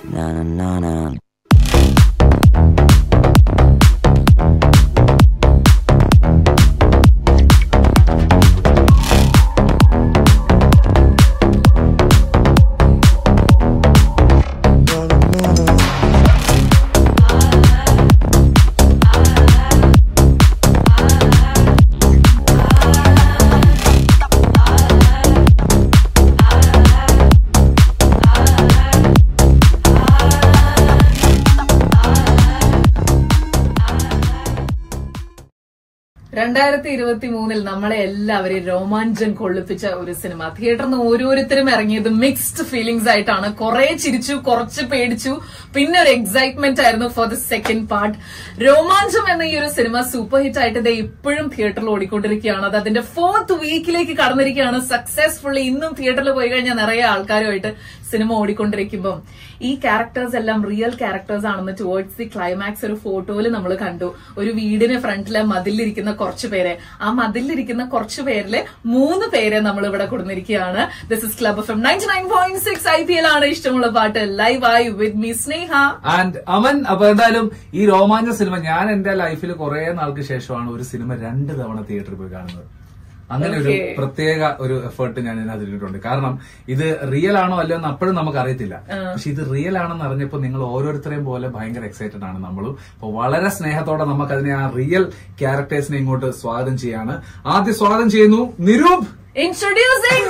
Na na na na. രണ്ടായിരത്തി ഇരുപത്തി മൂന്നിൽ നമ്മളെ എല്ലാവരെയും രോമാഞ്ചം കൊള്ളിപ്പിച്ച ഒരു സിനിമ തിയേറ്ററിൽ നിന്ന് ഓരോരുത്തരും ഇറങ്ങിയത് മിക്സ്ഡ് ഫീലിംഗ്സ് ആയിട്ടാണ് കുറെ ചിരിച്ചു കുറച്ച് പേടിച്ചു പിന്നെ ഒരു എക്സൈറ്റ്മെന്റ് ആയിരുന്നു for the second part Romancham എന്ന ഈ ഒരു സിനിമ സൂപ്പർ ഹിറ്റ് ആയിട്ട് ഇത് ഇപ്പോഴും തിയേറ്ററിൽ ഓടിക്കൊണ്ടിരിക്കുകയാണ് അത് അതിന്റെ ഫോർത്ത് വീക്കിലേക്ക് കടന്നിരിക്കുകയാണ് സക്സസ്ഫുള്ളി ഇന്നും തിയേറ്ററിൽ പോയി കഴിഞ്ഞാൽ നിറയെ ആൾക്കാരുമായിട്ട് സിനിമ ഓടിക്കൊണ്ടിരിക്കുമ്പോൾ ഈ ക്യാരക്ടേഴ്സ് എല്ലാം റിയൽ ക്യാരക്ടേഴ്സ് ആണെന്ന് ടുവേർഡ്സ് ദി ക്ലൈമാക്സ് ഒരു ഫോട്ടോയിൽ നമ്മൾ കണ്ടു ഒരു വീടിന് ഫ്രണ്ടിലെ മതിലിരിക്കുന്ന കുറച്ച് പേരെ ആ മതിലിരിക്കുന്ന കുറച്ച് പേരിലെ മൂന്ന് പേരെ നമ്മൾ ഇവിടെ കൊടുത്തിരിക്കുകയാണ് this is club F M ninety nine point six I P L ആണ് ഇഷ്ടമുള്ള പാട്ട് ലൈവ് ആയി വിത്ത് മീ സ്നേഹ ആൻഡ് അവൻ അപ്പൊ എന്തായാലും ഈ രോമാഞ്ച സിനിമ ഞാൻ എന്റെ ലൈഫിൽ കുറെ നാൾക്ക് ശേഷമാണ് ഒരു സിനിമ രണ്ട് തവണ തിയേറ്ററിൽ പോയി കാണുന്നത് അങ്ങനെ ഒരു Okay. പ്രത്യേക ഒരു എഫേർട്ട് ഞാൻ ഇതിനകത്ത് ഇട്ടിട്ടുണ്ട് കാരണം ഇത് റിയൽ ആണോ അല്ലയോ എന്ന് അപ്പോഴും നമുക്ക് അറിയത്തില്ല പക്ഷെ ഇത് റിയൽ ആണെന്ന് അറിഞ്ഞപ്പോൾ നിങ്ങൾ ഓരോരുത്തരെയും പോലെ ഭയങ്കര എക്സൈറ്റഡ് ആണ് നമ്മളും അപ്പൊ വളരെ സ്നേഹത്തോടെ നമുക്ക് അതിനെ ആ റിയൽ ക്യാരക്ടേഴ്സിനെ ഇങ്ങോട്ട് സ്വാഗതം ചെയ്യാണ് ആദ്യം സ്വാഗതം ചെയ്യുന്നു നിരൂപ് ഇൻട്രൊഡ്യൂസിംഗ്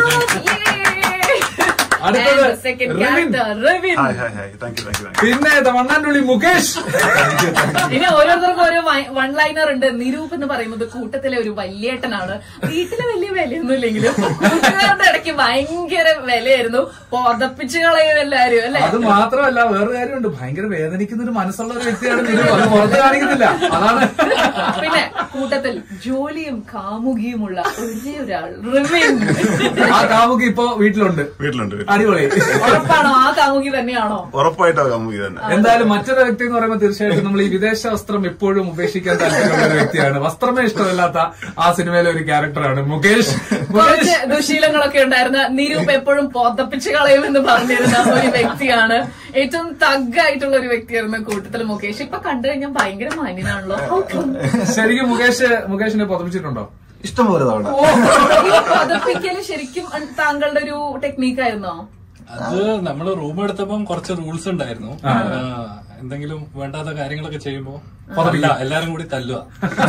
അടുത്തത് second Rivin. Character Rivin hi hi hi thank you thank you thank പിന്നെ തമിഴ്നാട്ടിലുള്ള മുകേഷ് ഇനി ഓരോരുത്തർക്കും ഓരോ വൺ ലൈനർ ഉണ്ട് നിരൂപ് എന്ന് പറയുന്നത് കൂട്ടത്തിലെ ഒരു വല്യേട്ടനാണ് വീട്ടില് വലിയ വിലയൊന്നും ഇല്ലെങ്കിലും കൂട്ടുകാരുടെ ഇടയ്ക്ക് ഭയങ്കര വിലയായിരുന്നു പൊതപ്പിച്ച് കളയും എല്ലാരും അല്ലെ അത് മാത്രമല്ല വേറൊരു കാര്യമുണ്ട് ഭയങ്കര വേദനിക്കുന്ന ഒരു മനസ്സുള്ള ഒരു വ്യക്തിയാണ് നിരൂപ് അത് പുറത്ത് കാണിക്കുന്നില്ല അതാണ് പിന്നെ കൂട്ടത്തിൽ ജോലിയും കാമുകിയുമുള്ള ഒരേ ഒരാൾ റിവിൻ ആ കാമുക്ക് ഇപ്പൊ വീട്ടിലുണ്ട് വീട്ടിലുണ്ട് വീട്ടിൽ. അടിപൊളി ഉറപ്പാണോ ആ കാമുകി തന്നെയാണോ ഉറപ്പായിട്ടും കമ്മുകി തന്നെ എന്തായാലും മറ്റൊരു വ്യക്തി എന്ന് പറയുമ്പോൾ തീർച്ചയായിട്ടും നമ്മൾ ഈ വിദേശ വസ്ത്രം എപ്പോഴും ഉപേക്ഷിക്കാൻ താല്പര്യമുള്ള ഒരു വ്യക്തിയാണ് വസ്ത്രമേ ഇഷ്ടമല്ലാത്ത ആ സിനിമയിലെ ഒരു ക്യാരക്ടറാണ് മുകേഷ് കുറച്ച് മുകേഷ് ദുശീലങ്ങളൊക്കെ ഉണ്ടായിരുന്ന നിരൂപ് എപ്പോഴും പൊതപ്പിച്ച് കളയുമെന്ന് പറഞ്ഞിരുന്ന ഒരു വ്യക്തിയാണ് ഏറ്റവും തഗ്ഗായിട്ടുള്ള ഒരു വ്യക്തിയായിരുന്നു കൂട്ടത്തിൽ മുകേഷ് ഇപ്പൊ കണ്ടു കഴിഞ്ഞാൽ ഭയങ്കര മാന്യനാണല്ലോ How come? ശരിക്കും മുകേഷ് മുകേഷിനെ പൊതപ്പിച്ചിട്ടുണ്ടോ ഇഷ്ടംപോലെ തവണ ഈ പൊതപ്പിക്കല് ശരിക്കും താങ്കളുടെ ഒരു ടെക്നീക്കായിരുന്നോ അത് നമ്മള് റൂം എടുത്തപ്പം കുറച്ച് റൂൾസ് ഉണ്ടായിരുന്നു ആ, എന്തെങ്കിലും വേണ്ടാത്ത കാര്യങ്ങളൊക്കെ ചെയ്യുമ്പോ അല്ല എല്ലാരും കൂടി തല്ലുക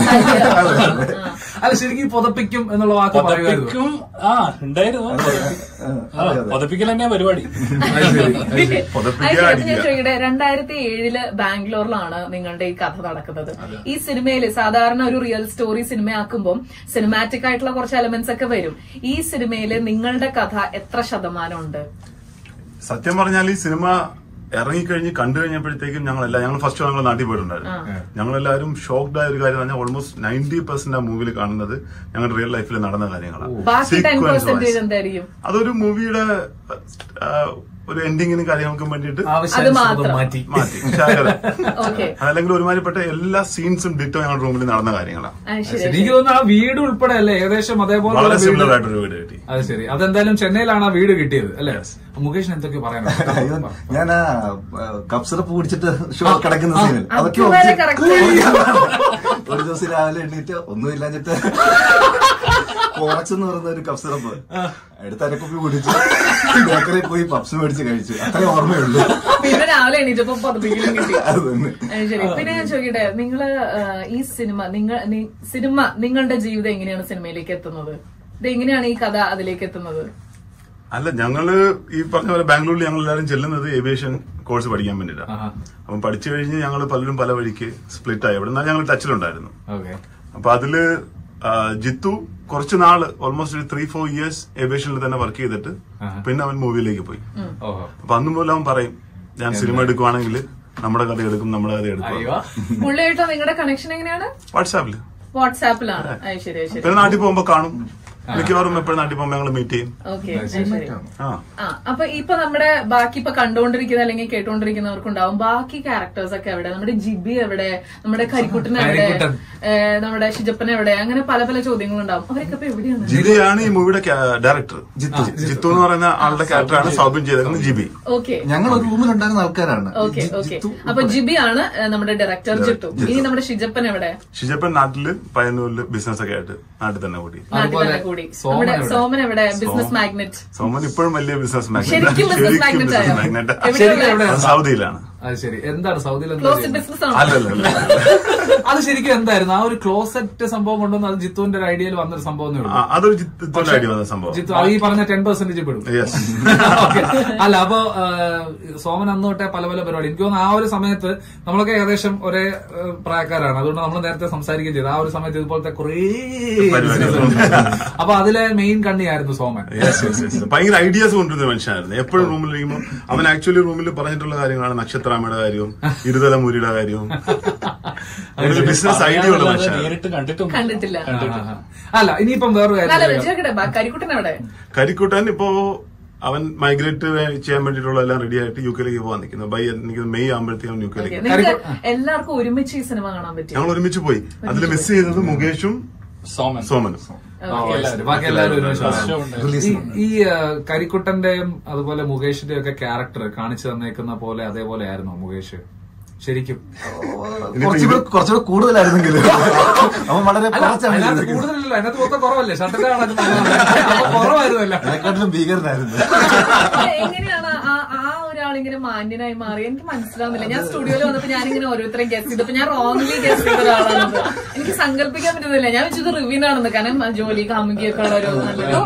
അല്ല ശരിക്കും ഈ പൊതപ്പിക്കും എന്നുള്ള വാക്ക് പറയുമായിരുന്നു പതപ്പിക്കും ആ ഉണ്ടായിരുന്നു ആ, പതപ്പിക്കൽ തന്നെയാ പരിപാടി അത് ശരി, അത് ശരി. പൊതപ്പിക്കുക, അത് ഞാൻ അടിക്കുക. ചോദിക്കട്ടെ രണ്ടായിരത്തി ഏഴില് ബാംഗ്ലൂരിലാണ് നിങ്ങളുടെ ഈ കഥ നടക്കുന്നത് ഈ സിനിമയില് സാധാരണ ഒരു റിയൽ സ്റ്റോറി സിനിമയാക്കുമ്പോൾ സിനിമാറ്റിക് ആയിട്ടുള്ള കുറച്ച് എലമെന്റ്സ് ഒക്കെ വരും ഈ സിനിമയില് നിങ്ങളുടെ കഥ എത്ര ശതമാനം ഉണ്ട് സത്യം പറഞ്ഞാൽ ഈ സിനിമ ഇറങ്ങിക്കഴിഞ്ഞ് കണ്ടു കഴിഞ്ഞപ്പോഴത്തേക്കും ഞങ്ങളെല്ലാം ഞങ്ങൾ ഫസ്റ്റ് ഞങ്ങൾ നാട്ടിൽ പോയിട്ടുണ്ടായിരുന്നു ഞങ്ങളെല്ലാവരും ഷോക്ഡ് ആയ ഒരു കാര്യം പറഞ്ഞാൽ ഓൾമോസ്റ്റ് നയൻറ്റി പെർസെന്റ് ആ മൂവിയിൽ കാണുന്നത് ഞങ്ങളുടെ റിയൽ ലൈഫിൽ നടന്ന കാര്യങ്ങളാണ് ബാക്കി ടെൻ Sequence പെർസെന്റേജ് wise. എന്തായിരിക്കും അതൊരു മൂവിയുടെ ആ, ഒരു എൻഡിങ്ങിനും കാര്യങ്ങൾക്കും വേണ്ടിയിട്ട് ആവശ്യാനുസൃതം മാത്രം. മാറ്റി മാറ്റി ശകലം. ഓക്കെ അതല്ലെങ്കിൽ ഒരുമാതിരിപ്പെട്ട എല്ലാ സീൻസും ഡിറ്റോ ഞങ്ങളുടെ റൂമിൽ നടന്ന കാര്യങ്ങളാണ് ശരി ശരി, എനിക്ക് തോന്നുന്നു ആ വീട് ഉൾപ്പെടെ അല്ലേ ഏകദേശം അതേപോലെ വളരെ സിമിലർ ആയിട്ടൊരു വീട് കിട്ടി അത് ശരി അതെന്തായാലും ചെന്നൈയിലാണ് ആ വീട് കിട്ടിയത് അല്ലേ മുകേഷിന് എന്തൊക്കെയോ പറയാനുണ്ട് ഞാൻ ആ കപ്പ് സിറപ്പ് കുടിച്ചിട്ട് ഷോ കിടക്കുന്ന സീനിൽ അതൊക്കെ അതുവരെ ഓർത്ത് correct ഒരു ദിവസം രാവിലെ എണ്ണീറ്റ് ഒന്നുമില്ലാഞ്ഞിട്ട് കോറക്സ് എന്ന് പറയുന്ന ഒരു കപ്പ് സിറപ്പ് എടുത്ത് അരക്കുപ്പി കുടിച്ച് ബേക്കറിയിൽ പോയി പപ്സ് മേടിച്ച് കഴിച്ചു അത്രേ ഓർമ്മയുള്ളൂ പിന്നെ രാവിലെ എണീറ്റപ്പോ പതിപ്പിക്കലും കിട്ടി അത് തന്നെ അത് ശരി പിന്നെ ഞാൻ ചോദിക്കട്ടെ നിങ്ങള് ആ, ഈ സിനിമ നിങ്ങൾ നി- സിനിമ നിങ്ങളുടെ ജീവിതം എങ്ങനെയാണ് സിനിമയിലേക്ക് എത്തുന്നത് ഇത് എങ്ങനെയാണ് ഈ കഥ അതിലേക്ക് എത്തുന്നത് അല്ല ഞങ്ങള് ഈ പറഞ്ഞ പോലെ ബാംഗ്ലൂരിൽ ഞങ്ങൾ എല്ലാവരും ചെല്ലുന്നത് ഏവിയേഷൻ കോഴ്സ് പഠിക്കാൻ വേണ്ടിയിട്ടാണ് ആഹാ. അപ്പം പഠിച്ചു കഴിഞ്ഞ് ഞങ്ങൾ പലരും പല വഴിക്ക് സ്പ്ലിറ്റ് ആയി അവിടെ എന്നാൽ ഞങ്ങൾ ടച്ചിലുണ്ടായിരുന്നു ഓക്കെ അപ്പൊ അതില് ആ, ജിത്തു കുറച്ച് നാള് ഓൾമോസ്റ്റ് ഒരു ത്രീ ഫോർ ഇയേഴ്സ് ഏവിയേഷനിൽ തന്നെ വർക്ക് ചെയ്തിട്ട് ആഹാ. പിന്നെ അവൻ മൂവിയിലേക്ക് പോയി ഓഹോ അപ്പൊ അന്ന് പോലും അവൻ പറയും ഞാൻ സിനിമ എടുക്കുവാണെങ്കിൽ നമ്മുടെ കഥ എടുക്കും നമ്മുടെ കഥ എടുക്കും അയ്യോ പുള്ളിയായിട്ടോ നിങ്ങളുടെ കണക്ഷൻ എങ്ങനെയാണ് വാട്സാപ്പില് വാട്സാപ്പിലാണ് അത് ശരി അത് ശരി പിന്നെ നാട്ടിൽ പോകുമ്പോ കാണും മിക്കവാറും എപ്പോഴും നാട്ടിൽ പോകുമ്പോൾ ഞങ്ങൾ മീറ്റ് ചെയ്യും ഓക്കെ ശരി ആ ആ അപ്പൊ ഇപ്പൊ നമ്മുടെ ബാക്കി ഇപ്പൊ കണ്ടുകൊണ്ടിരിക്കുന്ന അല്ലെങ്കിൽ കേട്ടുകൊണ്ടിരിക്കുന്നവർക്കുണ്ടാവും ബാക്കി ക്യാരക്ടേഴ്സ് ഒക്കെ എവിടെ നമ്മുടെ ജിബി എവിടെ നമ്മുടെ കരിക്കുട്ടൻ എവിടെ കരിക്കുട്ടൻ. ഏ, നമ്മുടെ ഷിജപ്പൻ എവിടെ അങ്ങനെ പല പല ചോദ്യങ്ങളുണ്ടാവും അവരൊക്കെ ഇപ്പൊ എവിടെയാണ് ജിബിയാണ് ഈ മൂവിയുടെ ഡയറക്ടർ ജിത്തു ജിത്തു എന്ന് പറയുന്ന ആളുടെ ക്യാരക്ടറാണ് സൗബിൻ ചെയ്തേക്കുന്നത് ജിബി ഓക്കെ ഞങ്ങൾ ഒരു റൂമിലുണ്ടായിരുന്ന ആൾക്കാരാണ് ഓക്കെ ജി- ഓക്കെ ജിത്തു അപ്പൊ ജിബിയാണ് ഏ, നമ്മുടെ ഡയറക്ടർ ജിത്തു ഇനി നമ്മുടെ ഷിജപ്പൻ എവിടെ ഷിജപ്പൻ നാട്ടില് പയ്യന്നൂരില് ബിസിനസ് ഒക്കെ ആയിട്ട് നാട്ടിൽ തന്നെ കൂടി നാട്ടിൽ അതുപോലെ തന്നെ കൂടി സോമൻ നമ്മുടെ എവിടെ? സോമൻ എവിടെ ബിസിനസ് മാഗ്നറ്റ് സോമൻ ഇപ്പോഴും വലിയ ബിസിനസ് ശരിക്കും business magnet ആയോ? മാഗ്നറ്റ് ശരിക്കും എവിടെ? സൗദിയിലാണ് അത് ശരി എന്താണ് സൗദിയിൽ എന്താ ക്ലോസ് ചെയ്യുന്നത്? ബിസിനസ് ആണോ അല്ലല്ല അത് ശരിക്കും എന്തായിരുന്നു ആ ഒരു ക്ലോസറ്റ് സംഭവം കൊണ്ടുവന്ന് അത് ജിത്തുവിന്റെ ഒരു ഐഡിയയിൽ വന്നൊരു സംഭവം എന്നേ ഉള്ളൂ അതൊരു ജിത്തുവിന്റെ ഐഡിയ വന്ന സംഭവം ജിത്തു അത് ഈ പറഞ്ഞ ടെൻ പെർസെന്റേജ് പെടും യെസ് Okay. അല്ല അപ്പൊ ആ, സോമൻ അന്ന് തൊട്ടേ പല പല പരിപാടി എനിക്ക് തോന്നുന്നു ആ ഒരു സമയത്ത് നമ്മളൊക്കെ ഏകദേശം ഒരേ ആ, പ്രായക്കാരാണ് അതുകൊണ്ട് നമ്മൾ നേരത്തെ സംസാരിക്കുകയും ചെയ്തു ആ ഒരു സമയത്ത് ഇതുപോലത്തെ കുറേ പരിപാടികൾ. അപ്പൊ അതിലെ മെയിൻ കണ്ണിയായിരുന്നു സോമൻ യെസ് യെസ് യെസ് ഭയങ്കര ഐഡിയാസ് കൊണ്ടുവരുന്ന മനുഷ്യനായിരുന്നു എപ്പോഴും റൂമിലിരിക്കുമ്പോൾ അവൻ ആക്ച്വലി റൂമിൽ പറഞ്ഞിട്ടുള്ള കാര്യങ്ങളാണ് നക്ഷത്രാമയുടെ കാര്യവും ഇരുതല മുരിയുടെ കാര്യവും ബിസിനസ് ഐഡിയ ഉള്ള അറിയാതെ മനുഷ്യനാണ് നേരിട്ട് കണ്ടിട്ടും കണ്ടിട്ടില്ല അല്ല ഇനിയിപ്പം വേറൊരു അല്ല കാര്യം ചോദിക്കട്ടെ ബാ- കരിക്കുട്ടൻ എവിടെ കരിക്കൂട്ടൻ ഇപ്പോ അവൻ മൈഗ്രേറ്റ് ചെയ്യാൻ വേണ്ടിയിട്ടുള്ള എല്ലാം റെഡി ആയിട്ട് യു കെയിലേക്ക് പോകാൻ നിൽക്കുന്നു ബൈ എനിക്ക് മെയ് ആകുമ്പോഴത്തേക്കും യു ഓക്കെ കെയിലേക്ക് നിങ്ങൾക്ക് എല്ലാവർക്കും ഒരുമിച്ച് ഈ സിനിമ കാണാൻ പറ്റും ഞങ്ങൾ ഒരുമിച്ച് പോയി അതിൽ മിസ് ചെയ്തത് മുകേഷും സോമൻ സോമനും ആ, ശരി. ബാക്കി എല്ലാവരും ഒരു First വശമാണ്. show ഉണ്ട്. റിലീസ് ഈ- ഈ ആ, കരിക്കുട്ടന്റെയും അതുപോലെ മുകേഷിന്റെയും ഒക്കെ ക്യാരക്ടർ കാണിച്ചു തന്നേക്കുന്ന പോലെ അതേപോലെ ആയിരുന്നു മുകേഷ് ശരിക്കും കുറച്ചുകൂടെ കുറച്ചുകൂടെ കൂടുതലായിരുന്നെങ്കിലും അവൻ വളരെ അല്ല കുറച്ചാണ് അതിനകത്ത് ചെയ്തേക്കുന്നത്. കൂടുതലല്ല അതിനകത്ത് മൊത്തം കുറവല്ലേ ഷട്ടിന്റെ കുറവായിരുന്നല്ല അതിനെക്കാട്ടിലും ഭീകരനായിരുന്നു ഏ, എങ്ങനെയാണ് ആ ആ ഒരാളിങ്ങനെ മാന്യനായി മാറി എനിക്ക് മനസ്സിലാവുന്നില്ല ഞാൻ സ്റ്റുഡിയോയിൽ വന്നപ്പോ ഞാനിങ്ങനെ ഓരോരുത്തരെ ഗസ് ചെയ്തപ്പോ ഞാൻ റോങ്ലി ഗസ് ചെയ്ത ഒരാളാണത് എനിക്ക് സങ്കല്പിക്കാൻ പറ്റുന്നില്ല ഞാൻ വെച്ചത് റിവ്യൂനാണെന്ന് കാരണം ജോലി കാമുകിയൊക്കെ ഉള്ള ഒരു നല്ലൊരു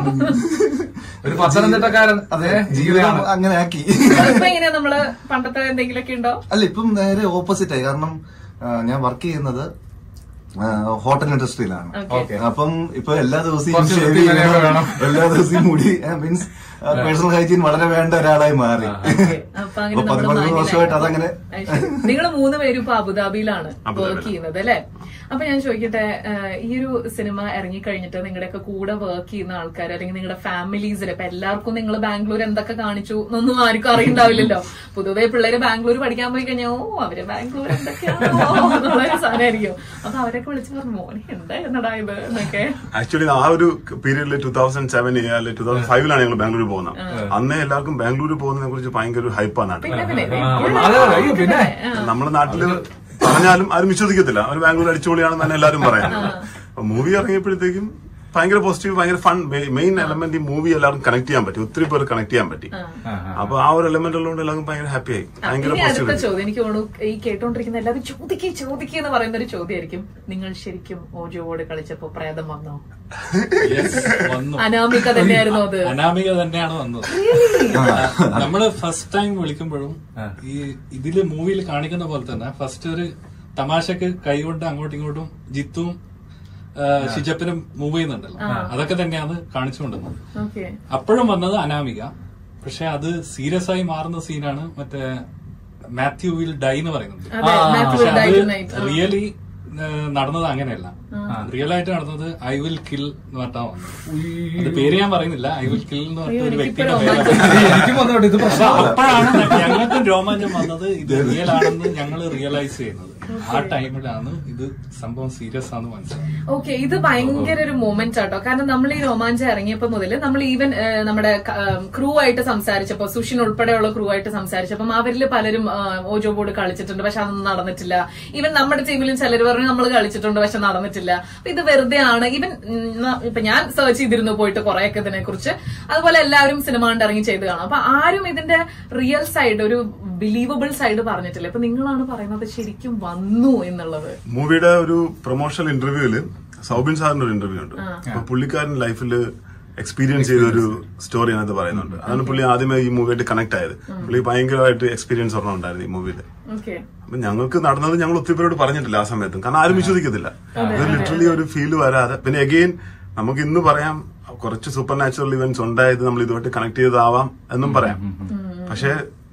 ഒരു പത്തനംതിട്ടക്കാരൻ അതെ അതെ ജീവിതം ജീവിതമാണ് അങ്ങനെ ആക്കി ഇപ്പൊ എങ്ങനെയാ നമ്മള് പണ്ടത്തെ എന്തെങ്കിലുമൊക്കെ ഉണ്ടോ അല്ല ഇപ്പം നേരെ ഓപ്പോസിറ്റ് ആയി കാരണം ആ, ഞാൻ വർക്ക് ചെയ്യുന്നത് ഹോട്ടൽ ഇൻഡസ്ട്രിയിലാണ് Okay. അപ്പം ഇപ്പൊ എല്ലാ ദിവസവും കുറച്ച് shave വൃത്തി ചെയ്യണം. മെനയൊക്കെ വേണം. എല്ലാ ദിവസവും മുടി മീൻസ് പേഴ്സണൽ ഹൈജീൻ വളരെ വേണ്ട ഒരാളായി മാറി Okay. അപ്പൊ അങ്ങനെ അപ്പൊ നമ്മള് പതിമൂന്ന് വർഷമായിട്ട് അതങ്ങനെ നിങ്ങൾ മൂന്ന് പേരും ഇപ്പൊ അബുദാബിയിലാണ് അബുദാബിയിലാണ്. വർക്ക് ചെയ്യുന്നത് അല്ലെ അപ്പൊ ഞാൻ ചോദിക്കട്ടെ ഏഹ്, ഈ ഒരു സിനിമ ഇറങ്ങിക്കഴിഞ്ഞിട്ട് നിങ്ങളുടെയൊക്കെ കൂടെ വർക്ക് ചെയ്യുന്ന ആൾക്കാർ അല്ലെങ്കിൽ നിങ്ങളുടെ ഫാമിലീസിൽ ഇപ്പൊ എല്ലാവർക്കും നിങ്ങൾ ബാംഗ്ലൂർ എന്തൊക്കെ കാണിച്ചു എന്നൊന്നും ആർക്കും അറിയണ്ടാവില്ലല്ലോ പൊതുവെ പിള്ളേര് ബാംഗ്ലൂർ പഠിക്കാൻ പോയി കഴിഞ്ഞാൽ ഓ അവര് ബാംഗ്ലൂർ എന്തൊക്കെയാണോ എന്നുള്ളൊരു സാധനമായിരിക്കും അപ്പൊ അവരൊക്കെ വിളിച്ച് പറഞ്ഞു മോനെ എന്തായിരുന്നടാ ഇത് എന്നൊക്കെ ആക്ച്വലി ആ ഒരു പീരീഡിൽ ടൂ തൗസൻഡ് സെവൻ അല്ലെങ്കിൽ ടൂ തൗസൻഡ് ഫൈവിലാണ് ഞങ്ങൾ ബാംഗ്ലൂർ പോകുന്നത് അന്നേ എല്ലാവർക്കും ബാംഗ്ലൂർ പോകുന്നതിനെ കുറിച്ച് ഭയങ്കര ഒരു ഹൈപ്പാണ് നാട്ടിൽ പിന്നെ പിന്നെ ആ, അതെ, അതെ, അയ്യോ, പിന്നെ. നമ്മുടെ നാട്ടില് പറഞ്ഞാലും ആരും വിശ്വസിക്കത്തില്ല അവർ ബാംഗ്ലൂർ അടിച്ചുപൊളിയാണെന്ന് തന്നെ എല്ലാവരും പറയും മൂവി ഇറങ്ങിയപ്പോഴത്തേക്കും ഭയങ്കര പോസിറ്റീവ് ഭയങ്കര ഫൺ മെയിൻ എലമെന്റ് ഈ മൂവി എല്ലാവർക്കും കണക്ട് ചെയ്യാൻ പറ്റി ഒത്തിരി പേർ കണക്ട് ചെയ്യാൻ പറ്റി അപ്പൊ ആ ഒരു എലമെന്റ് ഉള്ളതുകൊണ്ട് എല്ലാവർക്കും ഭയങ്കര ഹാപ്പി ആയി ഭയങ്കര ഇനി അടുത്ത പോസിറ്റീവ് ചോദ്യം എനിക്ക് തോന്നുന്നു ഈ കേട്ടോണ്ടിരിക്കുന്ന എല്ലാവരും ചോദിക്കേ ചോദിക്കേ എന്ന് പറയുന്ന ഒരു ചോദ്യമായിരിക്കും നിങ്ങൾ ശരിക്കും ഓജോവോട് കളിച്ചപ്പോ പ്രേതം വന്നോ Yes, വന്നു അനാമിക തന്നെയായിരുന്നു അത് അനാമിക തന്നെയാണ് വന്നത് നമ്മള് ഫസ്റ്റ് ടൈം വിളിക്കുമ്പോഴും ഈ ഇതില് മൂവിയിൽ കാണിക്കുന്ന പോലെ തന്നെ ഫസ്റ്റ് ഒരു തമാശക്ക് കൈകൊണ്ട് അങ്ങോട്ടും ഇങ്ങോട്ടും ജിത്തും ആ, ഷിജപ്പനും മൂവ് ചെയ്യുന്നുണ്ടല്ലോ അതൊക്കെ തന്നെയാണ് കാണിച്ചുകൊണ്ടിരുന്നത് ഓക്കെ അപ്പോഴും വന്നത് അനാമിക പക്ഷെ അത് സീരിയസ് ആയി മാറുന്ന സീനാണ് മറ്റേ മാത്യു വിൽ ഡൈ എന്ന് പറയുന്നത് അതെ മാത്യു പക്ഷെ ഡൈ അത് ടു റിയലി നടന്നത് അങ്ങനെയല്ല റിയൽ ആയിട്ട് നടന്നത് ഐ വിൽ കിൽ എന്ന് പറഞ്ഞാ വന്നത് അത് പേര് ഞാൻ പറയുന്നില്ല ഐ വിൽ കിൽ എന്ന് പറഞ്ഞ ഒരു വ്യക്തിയുടെ പേരാണ് എനിക്കും വന്നോട്ടെ ഇത് അപ്പൊ പ്രശ്നമാണ് അപ്പോഴാണ് ഞങ്ങൾക്കും രോമാഞ്ചം വന്നത് ഇത് റിയൽ ആണെന്ന് ഞങ്ങൾ റിയലൈസ് ചെയ്യുന്നത് ആ ടൈമിലാണ് ഇത് സംഭവം സീരിയസ് ആണെന്ന് മനസ്സിലായത് ഓക്കെ ഇത് ഭയങ്കര ഒരു മൊമെന്റ് ആട്ടോ കാരണം നമ്മൾ ഈ രോമാഞ്ചം ഇറങ്ങിയപ്പോ മുതൽ നമ്മൾ ഈവൻ നമ്മുടെ ക്രൂ ആയിട്ട് സംസാരിച്ചപ്പോ സുഷിൻ ഉൾപ്പെടെയുള്ള ക്രൂ ആയിട്ട് സംസാരിച്ചപ്പം അവരിൽ പലരും ആ, ഓജോ ബോർഡ് കളിച്ചിട്ടുണ്ട് പക്ഷെ അതൊന്നും നടന്നിട്ടില്ല ഈവൻ നമ്മുടെ ടീമിലും ചിലർ പറഞ്ഞു നമ്മൾ കളിച്ചിട്ടുണ്ട് പക്ഷെ നടന്നിട്ടില്ല അപ്പൊ ഇത് വെറുതെ ആണ് ഈവൻ ഇപ്പൊ ഞാൻ സെർച്ച് ചെയ്തിരുന്നു പോയിട്ട് കുറെയൊക്കെ ഇതിനെ കുറിച്ച് അതുപോലെ എല്ലാവരും സിനിമ കണ്ട് ഇറങ്ങി ചെയ്ത് കാണും അപ്പൊ ആരും ഇതിന്റെ റിയൽ സൈഡ് ഒരു ബിലീവബിൾ സൈഡ് പറഞ്ഞിട്ടില്ല ഇപ്പൊ നിങ്ങളാണ് പറയുന്നത് ശരിക്കും വന്നു എന്നുള്ളത് മൂവിയുടെ ഒരു പ്രൊമോഷണൽ ഇന്റർവ്യൂവില് സൗബിൻ സാറിന്റെ ഒരു ഇന്റർവ്യൂ ഉണ്ട് അപ്പൊ പുള്ളിക്കാരൻ ലൈഫിൽ എക്സ്പീരിയൻസ് ചെയ്ത ഒരു സ്റ്റോറി അതിനകത്ത് പറയുന്നുണ്ട് അതാണ് പുള്ളി ആദ്യമേ ഈ മൂവിയായിട്ട് കണക്ട് ആയത് പുള്ളി ഭയങ്കരമായിട്ട് എക്സ്പീരിയൻസ് ഒരെണ്ണം ഉണ്ടായിരുന്നു ഈ മൂവിയിൽ ഓക്കെ അപ്പൊ ഞങ്ങൾക്ക് നടന്നത് ഞങ്ങൾ ഒത്തിരി പേരോട് പറഞ്ഞിട്ടില്ല ആ സമയത്തും കാരണം ആരും വിശ്വസിക്കത്തില്ല ഇത് ലിറ്ററലി ഒരു ഫീൽ വരാതെ പിന്നെ അഗെയിൻ നമുക്ക് ഇന്ന് പറയാം കുറച്ച് സൂപ്പർ നാച്ചുറൽ ഇവന്റ്സ് ഉണ്ടായത് നമ്മൾ ഇതുമായിട്ട് കണക്ട് ചെയ്തതാവാം എന്നും പറയാം പക്ഷെ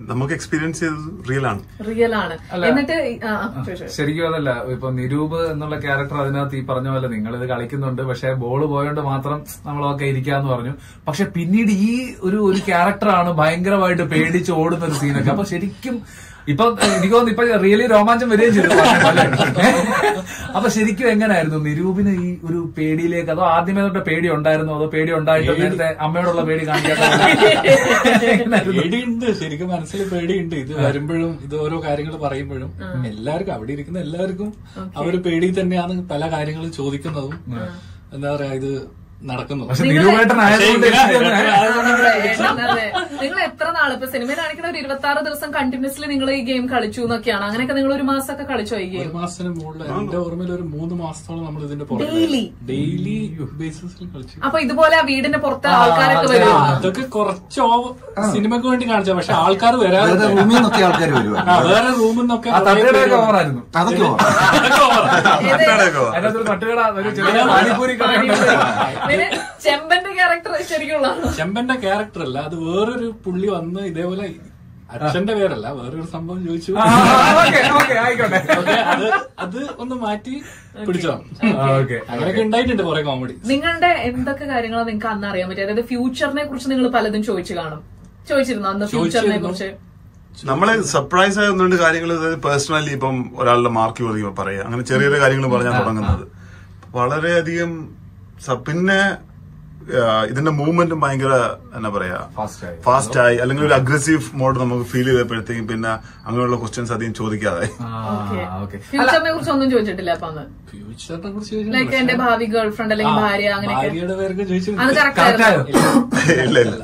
നമുക്ക് എക്സ്പീരിയൻസ് ചെയ്തത് റിയൽ ആണ് റിയൽ ആണ് എന്നിട്ട് ഈ- ആ, ആ, ചോദിച്ചോ. ശരിക്കും അതല്ല ഇപ്പൊ നിരൂപ് എന്നുള്ള ക്യാരക്ടർ അതിനകത്ത് ഈ പറഞ്ഞ പോലെ നിങ്ങൾ ഇത് കളിക്കുന്നുണ്ട് പക്ഷെ ബോൾ പോയോണ്ട് മാത്രം നമ്മളൊക്കെ ഇരിക്കാന്ന് പറഞ്ഞു പക്ഷെ പിന്നീട് ഈ ഒരു ഒരു ക്യാരക്ടറാണ് ഭയങ്കരമായിട്ട് പേടിച്ച് ഓടുന്ന ഒരു സീനൊക്കെ അപ്പൊ ശരിക്കും ഇപ്പൊ എനിക്ക് തോന്നുന്നു ഇപ്പൊ റിയലി രോമാഞ്ചം വരികയും ചെയ്തു അല്ലേ? അപ്പൊ ശരിക്കും എങ്ങനെയായിരുന്നു നിരൂപിന് ഈ ഒരു പേടിയിലേക്ക് അതോ ആദ്യമേ തൊട്ട് പേടി ഉണ്ടായിരുന്നോ അതോ പേടി ഉണ്ടായിട്ട് നേരത്തെ അമ്മയോടുള്ള പേടി കാണിക്കാത്ത പേടിയുണ്ട് ശരിക്കും മനസ്സിൽ പേടിയുണ്ട് ഇത് വരുമ്പോഴും ഇത് ഓരോ കാര്യങ്ങൾ പറയുമ്പോഴും എല്ലാവർക്കും അവിടെ ഇരിക്കുന്ന എല്ലാവർക്കും അവര് പേടി തന്നെയാണ് പല കാര്യങ്ങളും ചോദിക്കുന്നതും എന്താ പറയാ ഇത് നടക്കുന്നതും പക്ഷെ നിരൂപേട്ടനായതുകൊണ്ട് പക്ഷേ എനിക്ക് തോന്നുന്നു ഇങ്ങനെ അതെ. നിങ്ങൾ എത്ര നാൾ ഇപ്പൊ സിനിമയിൽ കാണിക്കുന്ന ഒരു ഇരുപത്തി ആറ് ദിവസം കണ്ടിന്യൂസ്ലി നിങ്ങൾ ഈ ഗെയിം കളിച്ചു എന്നൊക്കെയാണ് അങ്ങനെയൊക്കെ നിങ്ങൾ ഒരു മാസമൊക്കെ കളിച്ചോ ഈ ഗെയിം ഒരു മാസത്തിന് മുകളിൽ എന്റെ ഓർമ്മയിൽ ഒരു മൂന്ന് മാസത്തോളം നമ്മൾ ഇതിന്റെ Daily? ഡെയിലി ബേസിസിൽ കളിച്ചു അപ്പൊ ഇതുപോലെ ആ വീടിന്റെ പുറത്ത് ആൾക്കാരൊക്കെ വരും അതൊക്കെ കുറച്ച് ഓവർ സിനിമക്ക് വേണ്ടി കാണിച്ച പക്ഷെ ആൾക്കാർ വരാതെ വേറെ റൂമിൽ നിന്നൊക്കെ ആൾക്കാർ വരും ആ, വേറെ റൂമിൽ നിന്നൊക്കെ ആ തട്ടുകടയൊക്കെ ഓവറായിരുന്നു അതൊക്കെ ഓർമ്മ. അതൊക്കെ ഓവറാ. അത്രയൊക്കെ വാ. അതിനകത്തൊരു തട്ടുകട ഒരു ചെറിയ പാനിപൂരി കടയുണ്ട് പിന്നെ ചെമ്പന്റെ ക്യാരക്ടർ ശരിക്കുള്ള ചെമ്പന്റെ ക്യാരക്ടർ അല്ല അത് വേറൊരു പുള്ളി വന്ന് ഇതേപോലെ അച്ഛന്റെ പേരല്ല വേറൊരു സംഭവം ചോദിച്ചു ഓക്കെ ഓക്കെ ആയിക്കോട്ടെ ഓക്കേ, അത് അത് ഒന്ന് മാറ്റി പിടിച്ചതാണ് ഓക്കെ അങ്ങനെയൊക്കെ ഉണ്ടായിട്ടുണ്ട് കുറെ കോമഡി നിങ്ങളുടെ എന്തൊക്കെ കാര്യങ്ങളാണ് നിങ്ങൾക്ക് അന്ന് അറിയാൻ പറ്റും അതായത് ഫ്യൂച്ചറിനെ കുറിച്ച് നിങ്ങൾ പലതും ചോദിച്ചു കാണും ചോദിച്ചിരുന്നു അന്ന് ഫ്യൂച്ചറിനെ കുറിച്ച് നമ്മളെ സർപ്രൈസ് ആയ ഒന്ന് രണ്ട് കാര്യങ്ങൾ പേഴ്സണലി ഇപ്പം ഒരാളുടെ മാർക്ക് ചോദിക്കുമ്പോൾ പറയാം അങ്ങനെ ചെറിയ ചെറിയ കാര്യങ്ങൾ പറഞ്ഞാൽ തുടങ്ങുന്നത് വളരെയധികം സ- പിന്നെ ആ, ഇതിന്റെ മൂവ്മെന്റും ഭയങ്കര എന്നാ പറയാ Fast ആയി. ഫാസ്റ്റ് ആയി അല്ലെങ്കിൽ ഒരു അഗ്രസീവ് മോഡ് നമുക്ക് ഫീൽ ചെയ്തപ്പോഴത്തേക്കും പിന്നെ അങ്ങനെയുള്ള ക്വസ്റ്റ്യൻസ് അധികം ചോദിക്കാതായി ഓക്കെ ഫ്യൂച്ചറിനെ കുറിച്ച് ഒന്നും ചോദിച്ചിട്ടില്ല അപ്പൊ അന്ന് ഫ്യൂച്ചറിനെ കുറിച്ച് ചോദിച്ചിട്ടുണ്ട്. ലൈക്ക് എന്റെ ഭാവി ഗേൾ ഫ്രണ്ട് അല്ലെങ്കിൽ ആ, ഭാര്യ അങ്ങനെയൊക്കെ ഭാര്യയുടെ പേരൊക്കെ അത് ചോദിച്ചിട്ടുണ്ട് കറക്റ്റ് കറക്റ്റ് ആയോ ആയിരുന്നു ഇല്ല ഇല്ല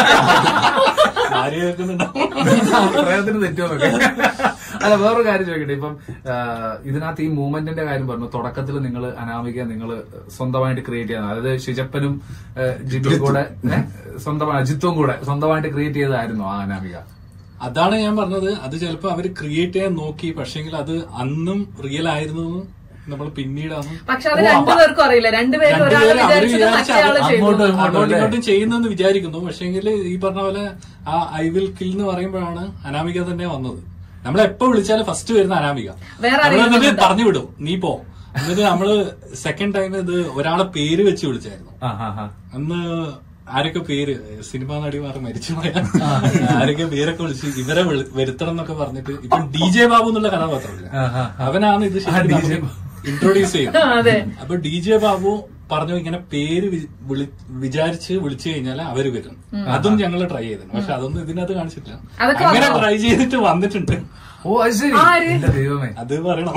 ഭാര്യ കേൾക്കുന്നുണ്ടാവും പ്രയത്നത്തിന് തെറ്റുമെന്നൊക്കെ അല്ല വേറൊരു കാര്യം ചോദിക്കട്ടെ ഇപ്പം ആ, ഇതിനകത്ത് ഈ മൂവ്മെന്റിന്റെ കാര്യം പറഞ്ഞു തുടക്കത്തിൽ നിങ്ങൾ അനാമിക നിങ്ങൾ സ്വന്തമായിട്ട് ക്രിയേറ്റ് ചെയ്യുന്നത് അതായത് ഷിജപ്പനും ആ, ജിത്തും കൂടെ ഏ, സ്വന്തമായി അജിത്തും കൂടെ സ്വന്തമായിട്ട് ക്രിയേറ്റ് ചെയ്തതായിരുന്നു ആ അനാമിക അതാണ് ഞാൻ പറഞ്ഞത് അത് ചിലപ്പോ അവര് ക്രിയേറ്റ് ചെയ്യാൻ നോക്കി പക്ഷെങ്കിൽ അത് അന്നും റിയൽ ആയിരുന്നു നമ്മൾ പിന്നീടാണ് പക്ഷെ അത് രണ്ടുപേർക്കും അറിയില്ല രണ്ടുപേരും ഒരാൾ രണ്ടുപേരും അവര് വിചാരിച്ചത് വിചാരിച്ച മറ്റേ ആള് ചെയ്തു അങ്ങോട്ട് ഇങ്ങോട്ടും അങ്ങോട്ടും അല്ലേ? ഇങ്ങോട്ടും ചെയ്യുന്നെന്ന് വിചാരിക്കുന്നു പക്ഷെങ്കിൽ ഈ പറഞ്ഞ പോലെ ആ ഐ വിൽ കിൽ എന്ന് പറയുമ്പോഴാണ് അനാമിക തന്നെ വന്നത് നമ്മളെ എപ്പോ വിളിച്ചാലും ഫസ്റ്റ് വരുന്ന അനാമിക വേറെ നമ്മള് ആരെങ്കിലും എന്നിട്ട് ഉണ്ടോ? പറഞ്ഞു വിടും നീ പോ എന്നിട്ട് നമ്മള് സെക്കൻഡ് ടൈം ഇത് ഒരാളെ പേര് വെച്ച് വിളിച്ചായിരുന്നു ആ ആ ആ അന്ന് ആരൊക്കെ പേര് സിനിമാ നടിമാർ മരിച്ചു പോയ ആരൊക്കെ പേരൊക്കെ വിളിച്ച് ഇവരെ വിളി- വരുത്തണം എന്നൊക്കെ പറഞ്ഞിട്ട് ഇപ്പൊ ഡി ജെ ബാബു എന്നുള്ള കഥാപാത്രമില്ല ആ, ആ. അവനാണ് ഇത് ഇൻട്രോഡ്യൂസ് ചെയ്യുന്നത് അതെ അപ്പൊ ഡി ജെ ബാബു പറഞ്ഞു ഇങ്ങനെ പേര് വി- വിളി- വിചാരിച്ച് വിളിച്ചു കഴിഞ്ഞാൽ അവര് വരും അതും ഞങ്ങൾ ട്രൈ ചെയ്തിട്ടുണ്ട് പക്ഷെ അതൊന്നും ഇതിനകത്ത് കാണിച്ചിട്ടില്ല അതൊക്കെ അങ്ങനെ വന്നോ? ട്രൈ ചെയ്തിട്ട് വന്നിട്ടുണ്ട് ഓ അത് ശരി ആര്? എന്റെ ദൈവമേ അത് പറയണം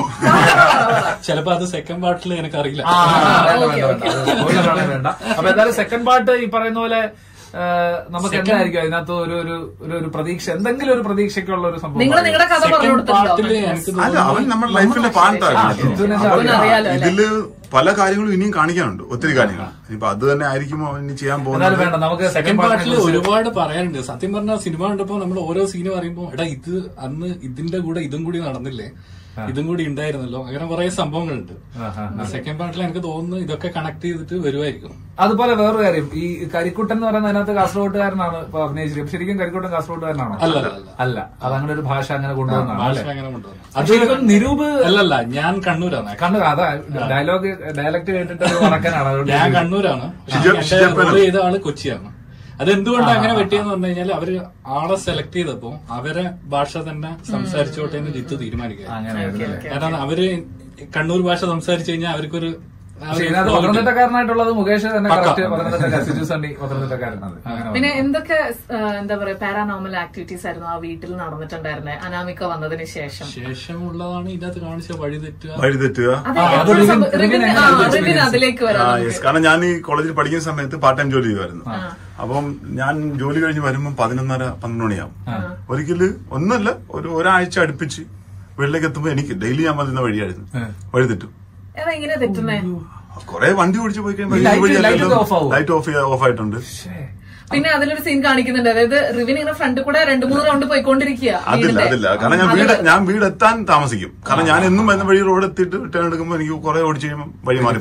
ചിലപ്പോ അത് സെക്കൻഡ് പാർട്ടിൽ എനിക്കറിയില്ല ആ, വേണ്ട, വേണ്ട, വേണ്ട. അത് spoiler ആണ് വേണ്ട അപ്പൊ എന്തായാലും സെക്കൻഡ് പാർട്ട് ഈ പറയുന്ന പോലെ ആ, നമുക്ക് എന്തായിരിക്കും അതിനകത്ത് ഒരു ഒരു ഒരു ഒരു പ്രതീക്ഷ എന്തെങ്കിലും ഒരു പ്രതീക്ഷയ്ക്കുള്ള ഒരു സംഭവം നിങ്ങൾ നിങ്ങളുടെ കഥ പറഞ്ഞു സെക്കൻഡ് പാർട്ടിൽ കൊടുത്തിട്ടുണ്ടോ എനിക്ക് അല്ല അവൻ തോന്നുന്നു നമ്മുടെ ലൈഫിന്റെ പാർട്ടാണ് ഇതിനകത്ത് അവന് അറിയാലോ അല്ലെ ഇതില് പല കാര്യങ്ങളും ഇനിയും കാണിക്കാനുണ്ട് ഒത്തിരി കാര്യങ്ങൾ ഇനിയിപ്പൊ അത് തന്നെ ആയിരിക്കുമോ അവൻ ഇനി ചെയ്യാൻ എന്തായാലും പോകുന്നത് വേണ്ട നമുക്ക് സെക്കൻഡ് സെക്കൻഡ് പാർട്ടിൽ പാർട്ടിൽ ഒരുപാട് പറയാനുണ്ട് സത്യം പറഞ്ഞാൽ സിനിമ കണ്ടപ്പോ നമ്മൾ ഓരോ സീന് പറയുമ്പോ എടാ ഇത് അന്ന് ഇതിന്റെ കൂടെ ഇതും കൂടി നടന്നില്ലേ ഇതും കൂടി ഉണ്ടായിരുന്നല്ലോ അങ്ങനെ കുറെ സംഭവങ്ങളുണ്ട് സെക്കൻഡ് പാർട്ടിൽ എനിക്ക് തോന്നുന്നു ഇതൊക്കെ കണക്ട് ചെയ്തിട്ട് വരുമായിരിക്കും അതുപോലെ വേറൊരു കാര്യം ഈ കരിക്കുട്ടൻ എന്ന് പറയുന്നത് അതിനകത്ത് കാസർഗോട്ടുകാരനാണ് ഇപ്പൊ അഭിനയിച്ചിരിക്കുന്നത് ശരിക്കും കരിക്കുട്ടൻ കാസർഗോട്ടുകാരനാണോ അല്ല, അല്ല, അല്ല. അല്ല അത് അങ്ങനെ ഒരു ഭാഷ അങ്ങനെ കൊണ്ടുവന്നതാണ് ഭാഷ അല്ലേ അങ്ങനെ കൊണ്ടുവന്നു അത് ശരിക്കും നിരൂപ് അല്ലല്ല ഞാൻ കണ്ണൂരാണ് കണ്ണു അതാ ഡയലോഗ് ഡയലക്ട് കേട്ടിട്ട് ഒരു വടക്കനാണ് അതുകൊണ്ട് ഞാൻ കണ്ണൂരാണ് പക്ഷേ ഷിജ- എന്റെ ഷിജപ്പനും. റോൾ ചെയ്ത ആള് കൊച്ചിയാണ് അതെന്തുകൊണ്ട് അങ്ങനെ പറ്റിയെന്ന് പറഞ്ഞു കഴിഞ്ഞാൽ അവര് ആളെ സെലക്ട് ചെയ്തപ്പോ അവരെ ഭാഷ തന്നെ സംസാരിച്ചോട്ടെ എന്ന് ജിത്ത് തീരുമാനിക്കുക അങ്ങനെ ആയിരുന്നല്ലേ? കാരണം അവര് കണ്ണൂർ ഭാഷ സംസാരിച്ചു കഴിഞ്ഞാൽ അവർക്കൊരു ആ പക്ഷെ ഒരു ഇതിനകത്ത് flow കിട്ടില്ല. പത്തനംതിട്ടക്കാരനായിട്ടുള്ളത് മുകേഷ് തന്നെ പക്ക. കറക്റ്റ് പത്തനംതിട്ട സിജു സണ്ണി പത്തനംതിട്ടക്കാരനാണ് അങ്ങനെ പിന്നെ എന്തൊക്കെ ആ, എന്താ പറയാ പാരാനോമൽ ആക്ടിവിറ്റീസ് ആയിരുന്നു ആ വീട്ടിൽ നടന്നിട്ടുണ്ടായിരുന്നത് അനാമിക വന്നതിന് ശേഷം ശേഷമുള്ളതാണ് ഇതിനകത്ത് കാണിച്ച വഴി തെറ്റുക വഴി തെറ്റുക അതെ ആ, അത് എപ്പോഴും റിവിൻ- സംഭവ- റിവിൻ റിവിൻ- ആ, എങ്ങനെയാണ് റിവിൻ experience? അതിലേക്ക് ആ വരാം യെസ് കാരണം ഞാൻ ഈ കോളേജിൽ പഠിക്കുന്ന സമയത്ത് പാർട്ട് ടൈം ജോലി ചെയ്യുമായിരുന്നു അപ്പം ഞാൻ ജോലി കഴിഞ്ഞ് വരുമ്പോൾ പതിനൊന്നര പന്ത്രണ്ട് മണിയാവും ഒരിക്കല് ഒന്നല്ല ഒരു ഒരാഴ്ച അടുപ്പിച്ച് വീട്ടിലേക്ക് എത്തുമ്പോൾ എനിക്ക് ഡെയിലി ഞാൻ വരുന്ന വഴിയായിരുന്നു വഴി തെറ്റും ഏതാ ഇങ്ങനെ തെറ്റുന്നേ കുറെ വണ്ടി ഓടിച്ച് പോയി ഈ light- light ഒക്കെ off ആവോ? ലൈറ്റ് ഓഫ് ഓഫ് ആയിട്ടുണ്ട് പിന്നെ അതിലൊരു സീൻ കാണിക്കുന്നുണ്ട് അതായത് റിവിൻ ഇങ്ങനെ ഫ്രണ്ട് കൂടെ രണ്ടു മൂന്ന് റൗണ്ട് പോയിക്കൊണ്ടിരിക്കുക അതില്ല അതില്ല കാരണം ഞാൻ വീട് ഞാൻ വീട് എത്താൻ താമസിക്കും കാരണം ഞാൻ എന്നും വരുന്ന വഴി റോഡ് എത്തിയിട്ട് ടേൺ എടുക്കുമ്പോൾ എനിക്ക് കുറെ ഓടിച്ച് കഴിയുമ്പോൾ വഴി മാറിപ്പോയി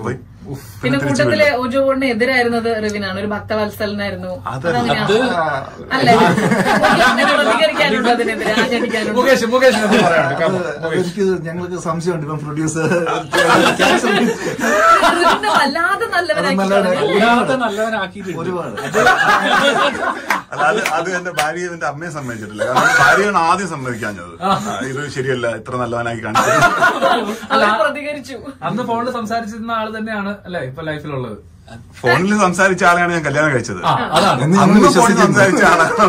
പിന്നെ കൂട്ടത്തിലെ ഓജോ ബോർഡിന് എതിരായിരുന്നത് റിവിനാണ് ഒരു ഭക്തവത്സലനായിരുന്നു അതല്ല. അതങ്ങനെയാ? അത് അല്ലേ ഓക്കേ, അങ്ങനെ പ്രതികരിക്കാനുണ്ടോ അതിനെതിരെ ആചരിക്കാനുണ്ടോ മുകേഷ് മുകേഷ് ഒന്ന് പറയാനുണ്ട് Come on, അത് മുകേഷ്. എനിക്ക് ഞങ്ങൾക്ക് സംശയമുണ്ട് ഇപ്പം പ്രൊഡ്യൂസർ റിവിനെ വല്ലാതെ നല്ലവനാക്കി അത് നല്ലവനാക്കി. കളഞ്ഞു. അല്ലാതെ നല്ലവനാക്കിയിട്ടുണ്ട് ഒരുപാട് അല്ല, അത് അത് എന്റെ ഭാര്യ എന്റെ അമ്മയെ സമ്മതിച്ചിട്ടില്ല കാരണം ഭാര്യയാണ് ആദ്യം സമ്മതിക്കാഞ്ഞത് ആ, ഇത് ശരിയല്ല ഇത്ര നല്ലവനാക്കി കാണിച്ചത് അവർ പ്രതികരിച്ചു അന്ന് ഫോണിൽ സംസാരിച്ചിരുന്ന ആള് തന്നെയാണ് അല്ലെ ഇപ്പൊ ലൈഫിലുള്ളത് ഫോണിൽ സംസാരിച്ച ആളെയാണ് ഞാൻ കല്യാണം കഴിച്ചത് ആ അതാണ് എന്ന് ഞങ്ങൾ അന്ന് ഫോണിൽ വിശ്വസിക്കുന്നു സംസാരിച്ച ആളാണ്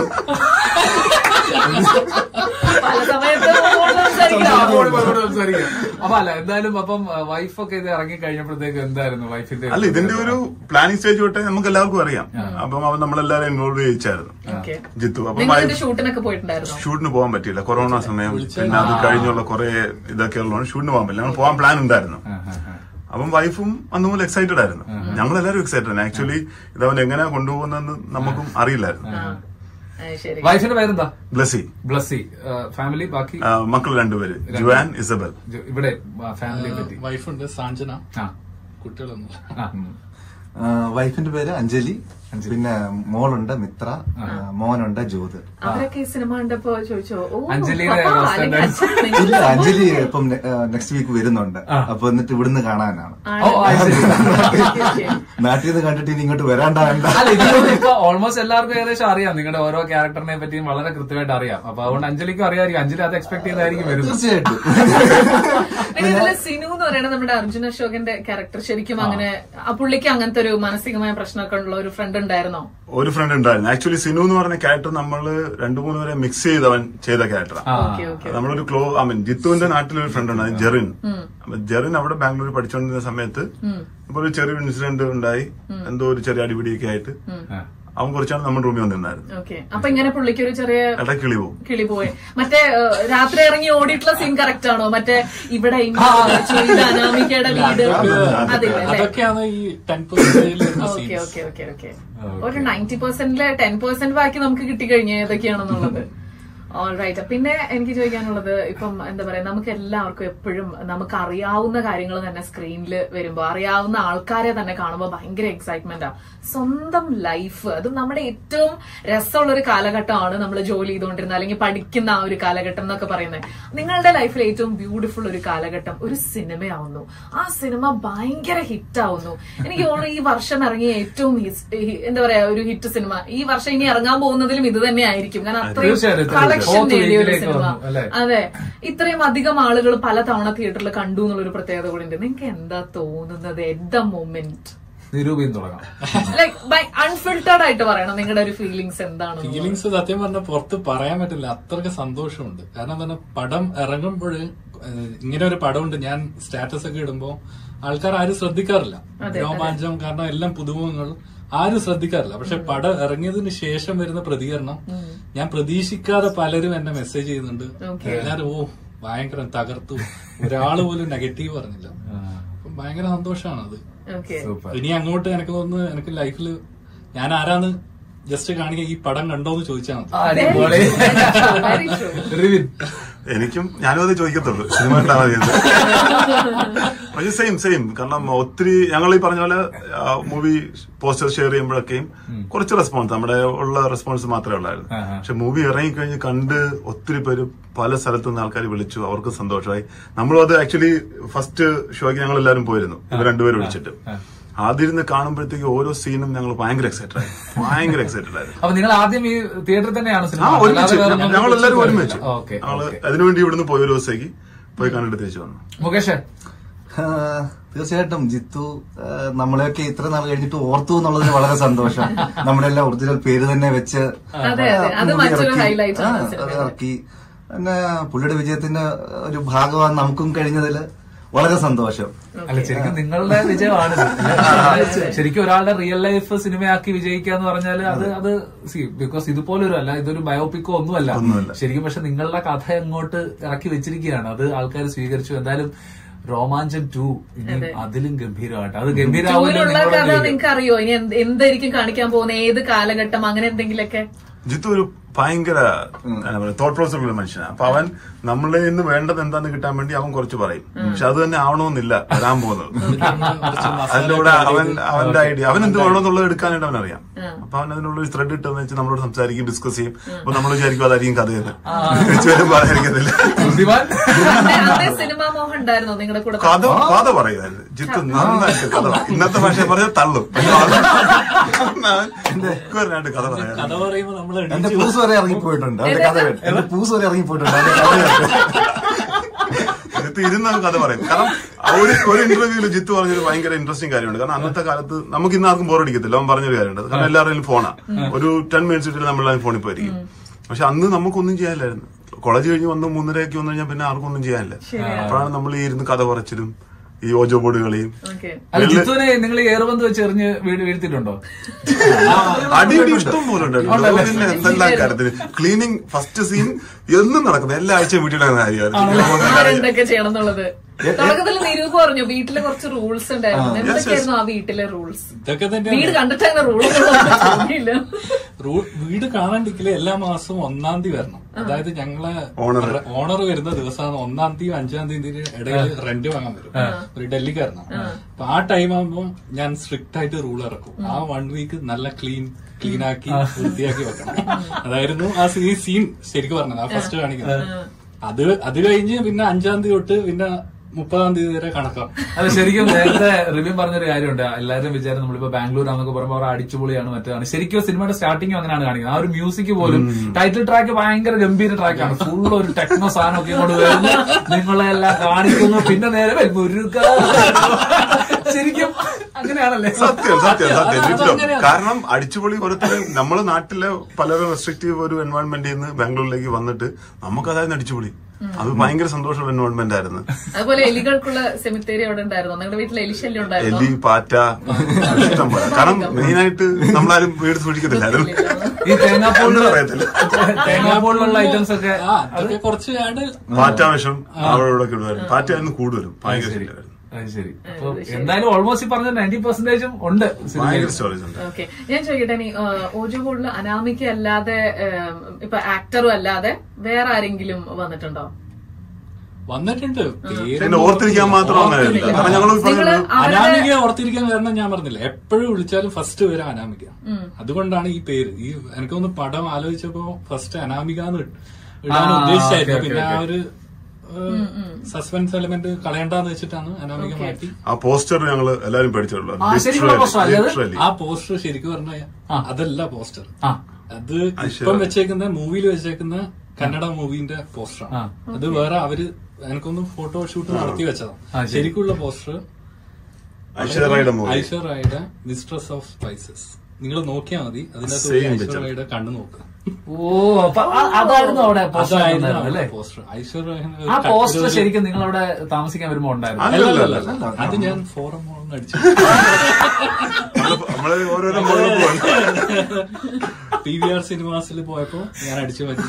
പല സമയത്ത് ഫോണിൽ സംസാരിക്കണം. അങ്ങോട്ട് ഇങ്ങോട്ട് സംസാരിക്കാം. അപ്പൊ അല്ല എന്തായാലും അപ്പം വൈഫൊക്കെ ഇത് ഇറങ്ങി കഴിഞ്ഞപ്പോഴത്തേക്ക് എന്തായിരുന്നു വൈഫിന്റെ അല്ല ഇതിന്റെ ഒരു പ്ലാനിങ് സ്റ്റേജ് തൊട്ടേ നമുക്ക് എല്ലാവർക്കും അറിയാം അപ്പം അവൻ നമ്മളെല്ലാരും ഇൻവോൾവ് ചെയ്യിച്ചായിരുന്നു ഓക്കേ. ജിത്തു അപ്പം നിങ്ങൾ വൈഫ് ഇതിന്റെ ഷൂട്ടിനൊക്കെ പോയിട്ടുണ്ടായിരുന്നോ ഷൂട്ടിന് പോകാൻ പറ്റിയില്ല കൊറോണ സമയം പിന്നെ അത് കഴിഞ്ഞുള്ള കുറെ ഇതൊക്കെ ഉള്ളതുകൊണ്ട് ഷൂട്ടിന് പോകാൻ പറ്റില്ല ഞങ്ങൾ പോകാൻ പ്ലാൻ ഉണ്ടായിരുന്നു അപ്പം വൈഫും അന്ന് മുതൽ എക്സൈറ്റഡ് ആയിരുന്നു ഞങ്ങൾ എല്ലാവരും എക്സൈറ്റഡ് ആണ് ആക്ച്വലി ഇത് അവൻ എങ്ങനെയാ കൊണ്ടുപോകുന്നതെന്ന് നമുക്കും അറിയില്ലായിരുന്നു ആ, അത് ശരി വൈഫിന്റെ പേരെന്താ ബ്ലസ്സി ബ്ലസ്സി ഫാമിലി ബാക്കി ആ, മക്കൾ രണ്ടുപേര് ജുവാൻ ഇസബൽ ജ- ഇവിടെ ഫാമിലിയെ പറ്റി വൈഫുണ്ട് സാഞ്ചന ആ കുട്ടികളൊന്നും ആ ആ, വൈഫിന്റെ പേര് അഞ്ജലി പിന്നെ മോളുണ്ട് മിത്ര ആ, മോനുണ്ട് ജ്യോത് അവരൊക്കെ ഈ സിനിമ കണ്ടപ്പോ ചോദിച്ചോ ഓ അഞ്ജലിയുടെ പപ്പാ, അവസ്ഥ അല്ലെങ്കിൽ എന്താ? അച്ഛൻ ഇല്ല അഞ്ജലി ഇപ്പം നെക്സ്റ്റ് വീക്ക് വരുന്നുണ്ട് അപ്പൊ എന്നിട്ട് ഇവിടുന്ന് കാണാനാണ് ഓ ആ, ശരി. നാട്ടിൽ നിന്ന് കണ്ടിട്ട് ഇനി ഇങ്ങോട്ട് വരാണ്ട വേണ്ട അല്ല ഇതിലൂടെ ഇപ്പൊ ഓൾമോസ്റ്റ് എല്ലാവർക്കും ഏകദേശം അറിയാം നിങ്ങളുടെ ഓരോ ക്യാരക്ടറിനെ പറ്റിയും വളരെ കൃത്യമായിട്ട് അറിയാം അപ്പൊ അതുകൊണ്ട് അഞ്ജലിക്കും അറിയാമായിരിക്കും അഞ്ജലി അത് എക്സ്പെക്ട് ചെയ്തായിരിക്കും വരുന്നത് തീർച്ചയായിട്ടും പിന്നെ ഇതില് സിനു എന്ന് പറയുന്നത് നമ്മുടെ അർജുൻ അശോകന്റെ ക്യാരക്ടർ ശരിക്കും അങ്ങനെ ആ പുള്ളിക്ക് അങ്ങനത്തെ ഒരു മാനസികമായ പ്രശ്നമൊക്കെ ഉള്ള ഒരു ഫ്രണ്ട് ഉണ്ടായിരുന്നോ ഒരു ഫ്രണ്ട് ഉണ്ടായിരുന്നു ആക്ച്വലി സിനു എന്ന് പറഞ്ഞ ക്യാരക്ടർ നമ്മൾ രണ്ടു മൂന്ന് പേരെ മിക്സ് ചെയ്ത് അവൻ ചെയ്ത ക്യാരക്ടറാണ് ആ ഓക്കെ ഓക്കെ നമ്മളൊരു ക്ലോ ഐ മീൻ ജിത്തുവിന്റെ നാട്ടിലൊരു ഫ്രണ്ട് ഉണ്ട് ജെറിൻ അപ്പൊ ജെറിൻ അവിടെ ബാംഗ്ലൂർ പഠിച്ചുകൊണ്ടിരുന്ന സമയത്ത് ഇപ്പൊ ഒരു ചെറിയൊരു ഇൻസിഡന്റ് ഉണ്ടായി എന്തോ ഒരു ചെറിയ അടിപിടിയൊക്കെ ആയിട്ട് ആ. അവൻ കുറച്ചാണ് നമ്മുടെ റൂമിൽ വന്നിരുന്നായിരുന്നു ഓക്കെ അപ്പൊ ഇങ്ങനെ പുള്ളിക്ക് ഒരു ചെറിയ ഇട കിളി പോകും കിളി പോയി മറ്റേ ഏഹ്, രാത്രി ഇറങ്ങി ഓടിയിട്ടുള്ള സീൻ കറക്റ്റ് ആണോ മറ്റേ ഇവിടെ ഇന്ന ചെയ്ത അനാമികയുടെ വീട് അതില്ല അല്ലേ അതൊക്കെയാണ് ഈ ടെൻ പെർസെന്റേജിൽ വരുന്ന okay scenes okay okay okay ഒരു നയൻറ്റി പെർസെന്റില് ടെൻ പെർസെന്റ് ബാക്കി നമുക്ക് കിട്ടിക്കഴിഞ്ഞ ഏതൊക്കെയാണെന്നുള്ളത് ഓൾറൈറ്റ് പിന്നെ എനിക്ക് ചോദിക്കാനുള്ളത് ഇപ്പം എന്താ പറയാ നമുക്ക് എല്ലാവർക്കും എപ്പോഴും നമുക്ക് അറിയാവുന്ന കാര്യങ്ങൾ തന്നെ സ്ക്രീനിൽ വരുമ്പോ അറിയാവുന്ന ആൾക്കാരെ തന്നെ കാണുമ്പോൾ ഭയങ്കര എക്സൈറ്റ്മെന്റാ സ്വന്തം ലൈഫ് അത് നമ്മുടെ ഏറ്റവും രസമുള്ള ഒരു കാലഘട്ടമാണ് നമ്മൾ ജോലി ചെയ്തുകൊണ്ടിരുന്ന അല്ലെങ്കിൽ പഠിക്കുന്ന ആ ഒരു കാലഘട്ടം എന്നൊക്കെ പറയുന്നത് നിങ്ങളുടെ ലൈഫിൽ ഏറ്റവും ബ്യൂട്ടിഫുൾ ഒരു കാലഘട്ടം ഒരു സിനിമയാവുന്നു ആ സിനിമ ഭയങ്കര ഹിറ്റ് ആവുന്നു എനിക്ക് തോന്നുന്നു ഈ വർഷം ഇറങ്ങിയ ഏറ്റവും his- ഹി- എന്താ പറയാ ഒരു ഹിറ്റ് സിനിമ ഈ വർഷം ഇനി ഇറങ്ങാൻ പോകുന്നതിലും ഇത് തന്നെ ആയിരിക്കും കാരണം അത്രയും തീർച്ചയായും, കളക്ഷൻ Fourth നേടിയ ഒരു week ലേക്ക് സിനിമ വന്നു, അല്ലേ? അതെ ഇത്രയും അധികം ആളുകൾ പല തവണ തിയേറ്ററിൽ കണ്ടു എന്നുള്ളൊരു പ്രത്യേകത കൂടി ഉണ്ട് നിങ്ങൾക്ക് എന്താ തോന്നുന്നത് എറ്റ് ദ മൊമെന്റ് നിരൂപയും തുടങ്ങാം ലൈക്ക് അൺഫിൽട്ടേഡ് ആയിട്ട് പറയണം നിങ്ങളുടെ ഒരു ഫീലിങ്സ് എന്താണ് ഫീലിങ്സ് സത്യം പറഞ്ഞ പുറത്ത് പറയാൻ പറ്റില്ല അത്രയ്ക്ക് സന്തോഷമുണ്ട് കാരണം തന്നെ പടം ഇറങ്ങുമ്പോൾ ഇങ്ങനെ ഒരു പടമുണ്ട് ഞാൻ സ്റ്റാറ്റസ് ഒക്കെ ഇടുമ്പോ ആൾക്കാർ ആരും ശ്രദ്ധിക്കാറില്ല രോമാഞ്ചം കാരണം എല്ലാം പുതുമുഖങ്ങൾ ആരും ശ്രദ്ധിക്കാറില്ല പക്ഷെ പടം ഇറങ്ങിയതിന് ശേഷം വരുന്ന പ്രതികരണം ഞാൻ പ്രതീക്ഷിക്കാതെ പലരും എന്നെ മെസ്സേജ് ചെയ്യുന്നുണ്ട് എല്ലാരും ഓ ഭയങ്കര തകർത്തു ഒരാള് പോലും നെഗറ്റീവ് പറഞ്ഞില്ല അപ്പം ഭയങ്കര സന്തോഷമാണ് അത് ഓക്കെ സൂപ്പർ ഇനി അങ്ങോട്ട് എനിക്ക് തോന്നുന്നു എനിക്ക് ലൈഫിൽ ഞാൻ ആരാന്ന് ജസ്റ്റ് കാണിക്കുക ഈ പടം കണ്ടോന്ന് ചോദിച്ചാൽ മതി അടിപൊളി വെരി ട്രൂ റിവിൻ എനിക്കും ഞാനും അത് ചോദിക്കത്തുള്ളൂ സിനിമ കണ്ടാ മതി എന്ന്. പക്ഷെ സെയിം സെയിം കാരണം ഒത്തിരി ഞങ്ങൾ ഈ പറഞ്ഞ പോലെ മൂവി പോസ്റ്റർ ഷെയർ ചെയ്യുമ്പോഴൊക്കെയും കുറച്ച് റെസ്പോൺസ് നമ്മുടെ ഉള്ള റെസ്പോൺസ് മാത്രമേ ഉള്ളായിരുന്നു ആഹാ. പക്ഷെ മൂവി ഇറങ്ങിക്കഴിഞ്ഞ് കണ്ട് ഒത്തിരി പേര് പല സ്ഥലത്തു നിന്ന് ആൾക്കാർ വിളിച്ചു അവർക്ക് സന്തോഷമായി നമ്മളും അത് ആക്ച്വലി ഫസ്റ്റ് ഷോയ്ക്ക് ഞങ്ങൾ എല്ലാവരും പോയിരുന്നു ഇവർ രണ്ടുപേരും വിളിച്ചിട്ട് ആദ്യം ഇരുന്ന് കാണുമ്പോഴത്തേക്ക് ഓരോ സീനും ഞങ്ങൾ ഭയങ്കര എക്സൈറ്റഡ് ആയി ഭയങ്കര എക്സൈറ്റഡ് ആയിരുന്നു അപ്പൊ നിങ്ങൾ ആദ്യം ഈ തിയേറ്ററിൽ തന്നെയാണ് ആ സിനിമ ഒരുമിച്ച് ഞങ്ങൾ എല്ലാവരും ഒരുമിച്ച് ഓക്കെ ഞങ്ങള് അതിനുവേണ്ടി ഇവിടുന്ന് പോയ ഒരു ദിവസത്തേക്ക് പോയി കണ്ടിട്ട് തിരിച്ചു വന്നു മുകേഷ് ആ, തീർച്ചയായിട്ടും ജിത്തു ആ, നമ്മളെയൊക്കെ ഇത്ര നാൾ കഴിഞ്ഞിട്ട് ഓർത്തു എന്നുള്ളതിന് വളരെ സന്തോഷം നമ്മുടെ എല്ലാം ഒറിജിനൽ പേര് തന്നെ വെച്ച് അതെ, അതെ. അത് movie മറ്റൊരു ഇറക്കി. highlight ആണ് ആ, സിനിമയുടെ. അത് ഇറക്കി പിന്നെ പുള്ളിയുടെ വിജയത്തിന്റെ ഒരു ഭാഗമാണ് നമുക്കും കഴിഞ്ഞതിൽ വളരെ സന്തോഷം അല്ല ശരിക്കും നിങ്ങളുടെ വിജയമാണ് ശരിക്കും ഒരാളുടെ റിയൽ ലൈഫ് സിനിമയാക്കി വിജയിക്കുക എന്ന് പറഞ്ഞാൽ അത് അത് സി ബിക്കോസ് ഇതുപോലൊരു അല്ല ഇതൊരു ബയോപിക്കോ ഒന്നുമല്ല ഒന്നുമല്ല. ശരിക്കും പക്ഷെ നിങ്ങളുടെ കഥ എങ്ങോട്ട് ഇറക്കി വെച്ചിരിക്കുകയാണ് അത് ആൾക്കാർ സ്വീകരിച്ചു എന്തായാലും രോമാഞ്ചം ടു ഇനി അതിലും ഗംഭീരമായിട്ട് അത് ഗംഭീരമാവുമല്ലോ ടൂറിലുള്ള കഥ നിങ്ങളുടെ നിങ്ങൾക്ക് അറിയോ ഇനി എന്ത്- എന്തായിരിക്കും കാണിക്കാൻ പോകുന്ന ഏത് കാലഘട്ടം അങ്ങനെ എന്തെങ്കിലുമൊക്കെ ജിത്തു ഒരു ഭയങ്കര തോട്ട് പ്രോസസ് ഉള്ള മനുഷ്യനാണ് അപ്പൊ അവൻ നമ്മളിൽ നിന്ന് വേണ്ടത് എന്താന്ന് കിട്ടാൻ വേണ്ടി അവൻ കുറച്ച് പറയും പക്ഷെ അത് തന്നെ ആവണമെന്നില്ല വരാൻ പോകുന്നത് അതിലൂടെ അവൻ അവന്റെ ഐഡിയ അവൻ എന്ത് വേണമെന്നുള്ളത് എടുക്കാനായിട്ട് അവൻ അറിയാം അപ്പൊ അവൻ അതിനുള്ള ഒരു ത്രെഡ് ഇട്ടെന്ന് വെച്ചാൽ നമ്മളോട് സംസാരിക്കും ഡിസ്കസ് ചെയ്യും അപ്പൊ നമ്മൾ വിചാരിക്കും അതായിരിക്കും കഥയെന്ന് തിരിച്ചു വരുമ്പോൾ അതായിരിക്കത്തില്ല ബുദ്ധിമാൻ അന്നേ- അന്നേ സിനിമാ മോഹൻ ഉണ്ടായിരുന്നോ നിങ്ങളുടെ കൂടെ കഥ കഥ പറയുമായിരുന്നു ജിത്ത് നന്നായിട്ട് കഥ പറയും. ഇന്നത്തെ ഭാഷ പറഞ്ഞാൽ തള്ളും ബുക്കുകാരനായിട്ട് കഥ പറയാം കഥ പറയുമ്പോ നമ്മൾ എന്റെ പൂസ് വരെ ഇറങ്ങിപ്പോയിട്ടുണ്ട് അവന്റെ കഥ കേട്ട് എന്റെ പൂസ് വരെ ഇറങ്ങിപ്പോയിട്ടുണ്ട് അവന്റെ കഥ കേട്ട് ജിത്ത് ഇരുന്ന് കഥ പറയും കാരണം ആ ഒരു ഒരു ഇന്റർവ്യൂല് ജിത്ത് പറഞ്ഞൊരു ഭയങ്കര ഇൻട്രസ്റ്റിംഗ് കാര്യമുണ്ട് കാരണം അന്നത്തെ കാലത്ത് നമുക്ക് ഇന്ന് ആർക്കും ബോറടിക്കത്തില്ല അവൻ പറഞ്ഞൊരു കാര്യമുണ്ട് കാരണം എല്ലാവരുടെയും ഫോണാ ഒരു ടെൻ മിനിറ്റ്സ് ഇട്ടിട്ട് നമ്മളെല്ലാം ഫോണിൽ പോയിരിക്കും പക്ഷെ അന്ന് നമുക്കൊന്നും ചെയ്യാനില്ലായിരുന്നു കോളേജ് കഴിഞ്ഞ് വന്ന് മൂന്നരയൊക്കെ വന്നു കഴിഞ്ഞാൽ പിന്നെ ആർക്കും ഒന്നും ചെയ്യാനില്ല അപ്പോഴാണ് നമ്മൾ ഈ ഇരുന്ന് കഥ പറച്ചിലും ഈ ഓജോ ബോർഡ് കളിയും ഓക്കെ അല്ല ജിത്തുവിനെ നിങ്ങൾ ഏറുബന്ധ് വെച്ച് എറിഞ്ഞ് വീട് വീഴ്ത്തിയിട്ടുണ്ടോ അടിയടി ഇഷ്ടം പോലെ ഉണ്ടായിരുന്നു പിന്നെ എന്തെല്ലാം കാര്യത്തിന് ക്ലീനിങ് ഫസ്റ്റ് സീൻ എന്നും നടക്കുന്നത് എല്ലാ ആഴ്ചയും വീട്ടിലാണ് കാര്യമാണ് ആരെന്തൊക്കെ ചെയ്യണം എന്നുള്ളത് തുടക്കത്തിൽ നിരൂപ പറഞ്ഞു വീട്ടിലെ കുറച്ച് റൂൾസ് ഉണ്ടായിരുന്നു എന്തൊക്കെയായിരുന്നു ആ വീട്ടിലെ റൂൾസ് ഇതൊക്കെ വീട് തന്നെയാണ് കണ്ടിട്ട് അങ്ങനെ റൂളൊന്നും റൂ- വീട് കാണാണ്ടിരിക്കല് എല്ലാ മാസവും ഒന്നാം തീയതി വരണം അതായത് ഞങ്ങളെ ഓണർ. ഓണർ വരുന്ന ദിവസമാണ് ഒന്നാം തീയതി അഞ്ചാം തീയതി ഇടയിൽ റെന്റ് വാങ്ങാൻ വരും ഒരു ഡൽഹിക്കാരനാ അപ്പൊ ആ ടൈം ആകുമ്പോൾ ഞാൻ സ്ട്രിക്റ്റ് ആയിട്ട് റൂൾ ഇറക്കും ആ വൺ വീക്ക് നല്ല ക്ലീൻ ക്ലീൻ ആക്കി വൃത്തിയാക്കി വെക്കണം അതായിരുന്നു ആ സീൻ ശരിക്കും പറഞ്ഞത് ആ ഫസ്റ്റ് കാണിക്കുന്നത് അത് അത് കഴിഞ്ഞ് പിന്നെ അഞ്ചാം തീയതി തൊട്ട് പിന്നെ മുപ്പതാം തീയതി വരെ കണക്കാം അല്ല ശരിക്കും നേരത്തെ റിവ്യൂ പറഞ്ഞൊരു കാര്യമുണ്ട് എല്ലാവരും വിചാരം നമ്മളിപ്പോ ബാംഗ്ലൂർ ആണെന്നൊക്കെ പറയുമ്പോൾ അവർ അടിച്ചുപൊളിയാണ് മറ്റേതാണ് ശരിക്കും സിനിമയുടെ സ്റ്റാർട്ടിങ്ങും അങ്ങനെയാണ് കാണിക്കുന്നത് ആ ഒരു മ്യൂസിക് പോലും ടൈറ്റിൽ ട്രാക്ക് ഭയങ്കര ഗംഭീര ട്രാക്കാണ് ഫുൾ ഒരു ടെക്നോ സാധനമൊക്കെ ഇങ്ങോട്ട് വരുന്നു നിങ്ങളെ എല്ലാം കാണിക്കുന്നു പിന്നെ നേരെ വരുന്നു ഒരു ശരിക്കും അങ്ങനെയാണല്ലേ സത്യം സത്യം സത്യം അത് ജിത്തു. അങ്ങനെയാണ്. കാരണം അടിച്ചുപൊളി ഓരോരുത്തരും നമ്മളെ നാട്ടിലെ പലരും റെസ്ട്രിക്റ്റീവ് ഒരു എൻവയോൺമെന്റിൽ നിന്ന് ബാംഗ്ലൂരിലേക്ക് വന്നിട്ട് നമുക്കതായിരുന്നു അടിച്ചുപൊളി അത് ഭയങ്കര സന്തോഷമുള്ള എൻവയോൺമെന്റ് ആയിരുന്നു അതുപോലെ എലികൾക്കുള്ള സെമിത്തേരി അവിടെ ഉണ്ടായിരുന്നു നിങ്ങളുടെ വീട്ടിൽ എലിശല്യം ഉണ്ടായിരുന്നു എലി പാറ്റ ഇഷ്ടം പോലെ കാരണം മെയിനായിട്ട് നമ്മളാരും വീട് സൂക്ഷിക്കത്തില്ലായിരുന്നു ഈ തേങ്ങാപ്പൂളില് ഒന്നും അറിയത്തില്ല. തേങ്ങാപ്പൂളിലുള്ള ഐറ്റംസ് ഒക്കെ ആ അതൊക്കെ കുറച്ച് ആഡ് പാറ്റാവിഷം അവിടെ ഇവിടെ ഒക്കെ ഇടുമായിരുന്നു പാറ്റയായിരുന്നു കൂടുതലും ഭയങ്കര ശരിയായിരുന്നു അത് ശരി അപ്പൊ എന്തായാലും ഓൾമോസ്റ്റ് ഈ പറഞ്ഞ നയൻറ്റി പെർസെന്റേജും ഉണ്ട് സിനിമയിൽ ഭയങ്കര സ്റ്റോറീസ് ഉണ്ട് ഓക്കെ ഞാൻ ചോദിക്കട്ടെ ഇനി ഓജോ ബോർഡിൽ അനാമിക അല്ലാതെ ഏം, ഇപ്പൊ ആക്ടറും അല്ലാതെ വേറെ ആരെങ്കിലും വന്നിട്ടുണ്ടോ വന്നിട്ടുണ്ട് പേര് പിന്നെ ഓർത്തിരിക്കാൻ മാത്രം അങ്ങനെയല്ല കാരണം ഞങ്ങൾ നിങ്ങള് അവരുടെ അനാമിക ഓർത്തിരിക്കാൻ കാരണം ഞാൻ പറഞ്ഞില്ല എപ്പോഴും വിളിച്ചാലും ഫസ്റ്റ് പേര് അനാമിക അതുകൊണ്ടാണ് ഈ പേര് ഈ എനിക്കൊന്ന് പടം ആലോചിച്ചപ്പോ ഫസ്റ്റ് അനാമിക എന്ന് ഇടാൻ ആ, ഉദ്ദേശിച്ചായിരുന്നു ഓക്കേ, പിന്നെ ആ ഓക്കേ, ഒരു സസ്പെൻസ് എലമെന്റ് കളയണ്ടെന്ന് വെച്ചിട്ടാണ് അനാമിക മാറ്റി ആ പോസ്റ്റർ ഞങ്ങൾ എല്ലാരും പഠിച്ചിട്ടുള്ളൂ ആ, ശരിക്കുള്ള poster അല്ലേ അത്? Literally. ആ പോസ്റ്റർ ശരിക്കും പറഞ്ഞാൽ അതല്ല പോസ്റ്റർ ആ അത് ഇപ്പം വെച്ചേക്കുന്ന മൂവിയിൽ വെച്ചേക്കുന്ന കന്നഡ മൂവിന്റെ പോസ്റ്ററാണ് അത് വേറെ അവര് എനിക്കൊന്ന് ഫോട്ടോ ഷൂട്ട് നടത്തി ആ, വെച്ചതാണ് ശരി. ശരിക്കുള്ള പോസ്റ്റർ ഐശ്വര്യയുടെ മൂവി ഐശ്വര്യയുടെ മിസ്ട്രസ് ഓഫ് സ്പൈസസ് നിങ്ങൾ നോക്കിയാൽ മതി അതിനകത്ത് Same picture. ഐശ്വര്യയുടെ കണ്ണ് നോക്കുക ഓ അപ്പൊ ആ- അതായിരുന്നു അവിടെ പോസ്റ്റർ അതായിരുന്നു അല്ലേ പോസ്റ്റർ ഐശ്വര്യ ആ പോസ്റ്റർ ശരിക്കും നിങ്ങൾ അവിടെ താമസിക്കാൻ വരുമ്പോ ഉണ്ടായിരുന്നു അല്ല, അല്ല, അല്ല. അത് ഞാൻ ഫോറം അടിച്ചു നമ്മള് നമ്മള് ഓരോരോ മുകളിൽ പോവാണ് പി വി ആർ സിനിമാസിൽ പോയപ്പോ ഞാൻ അടിച്ചു മാറ്റി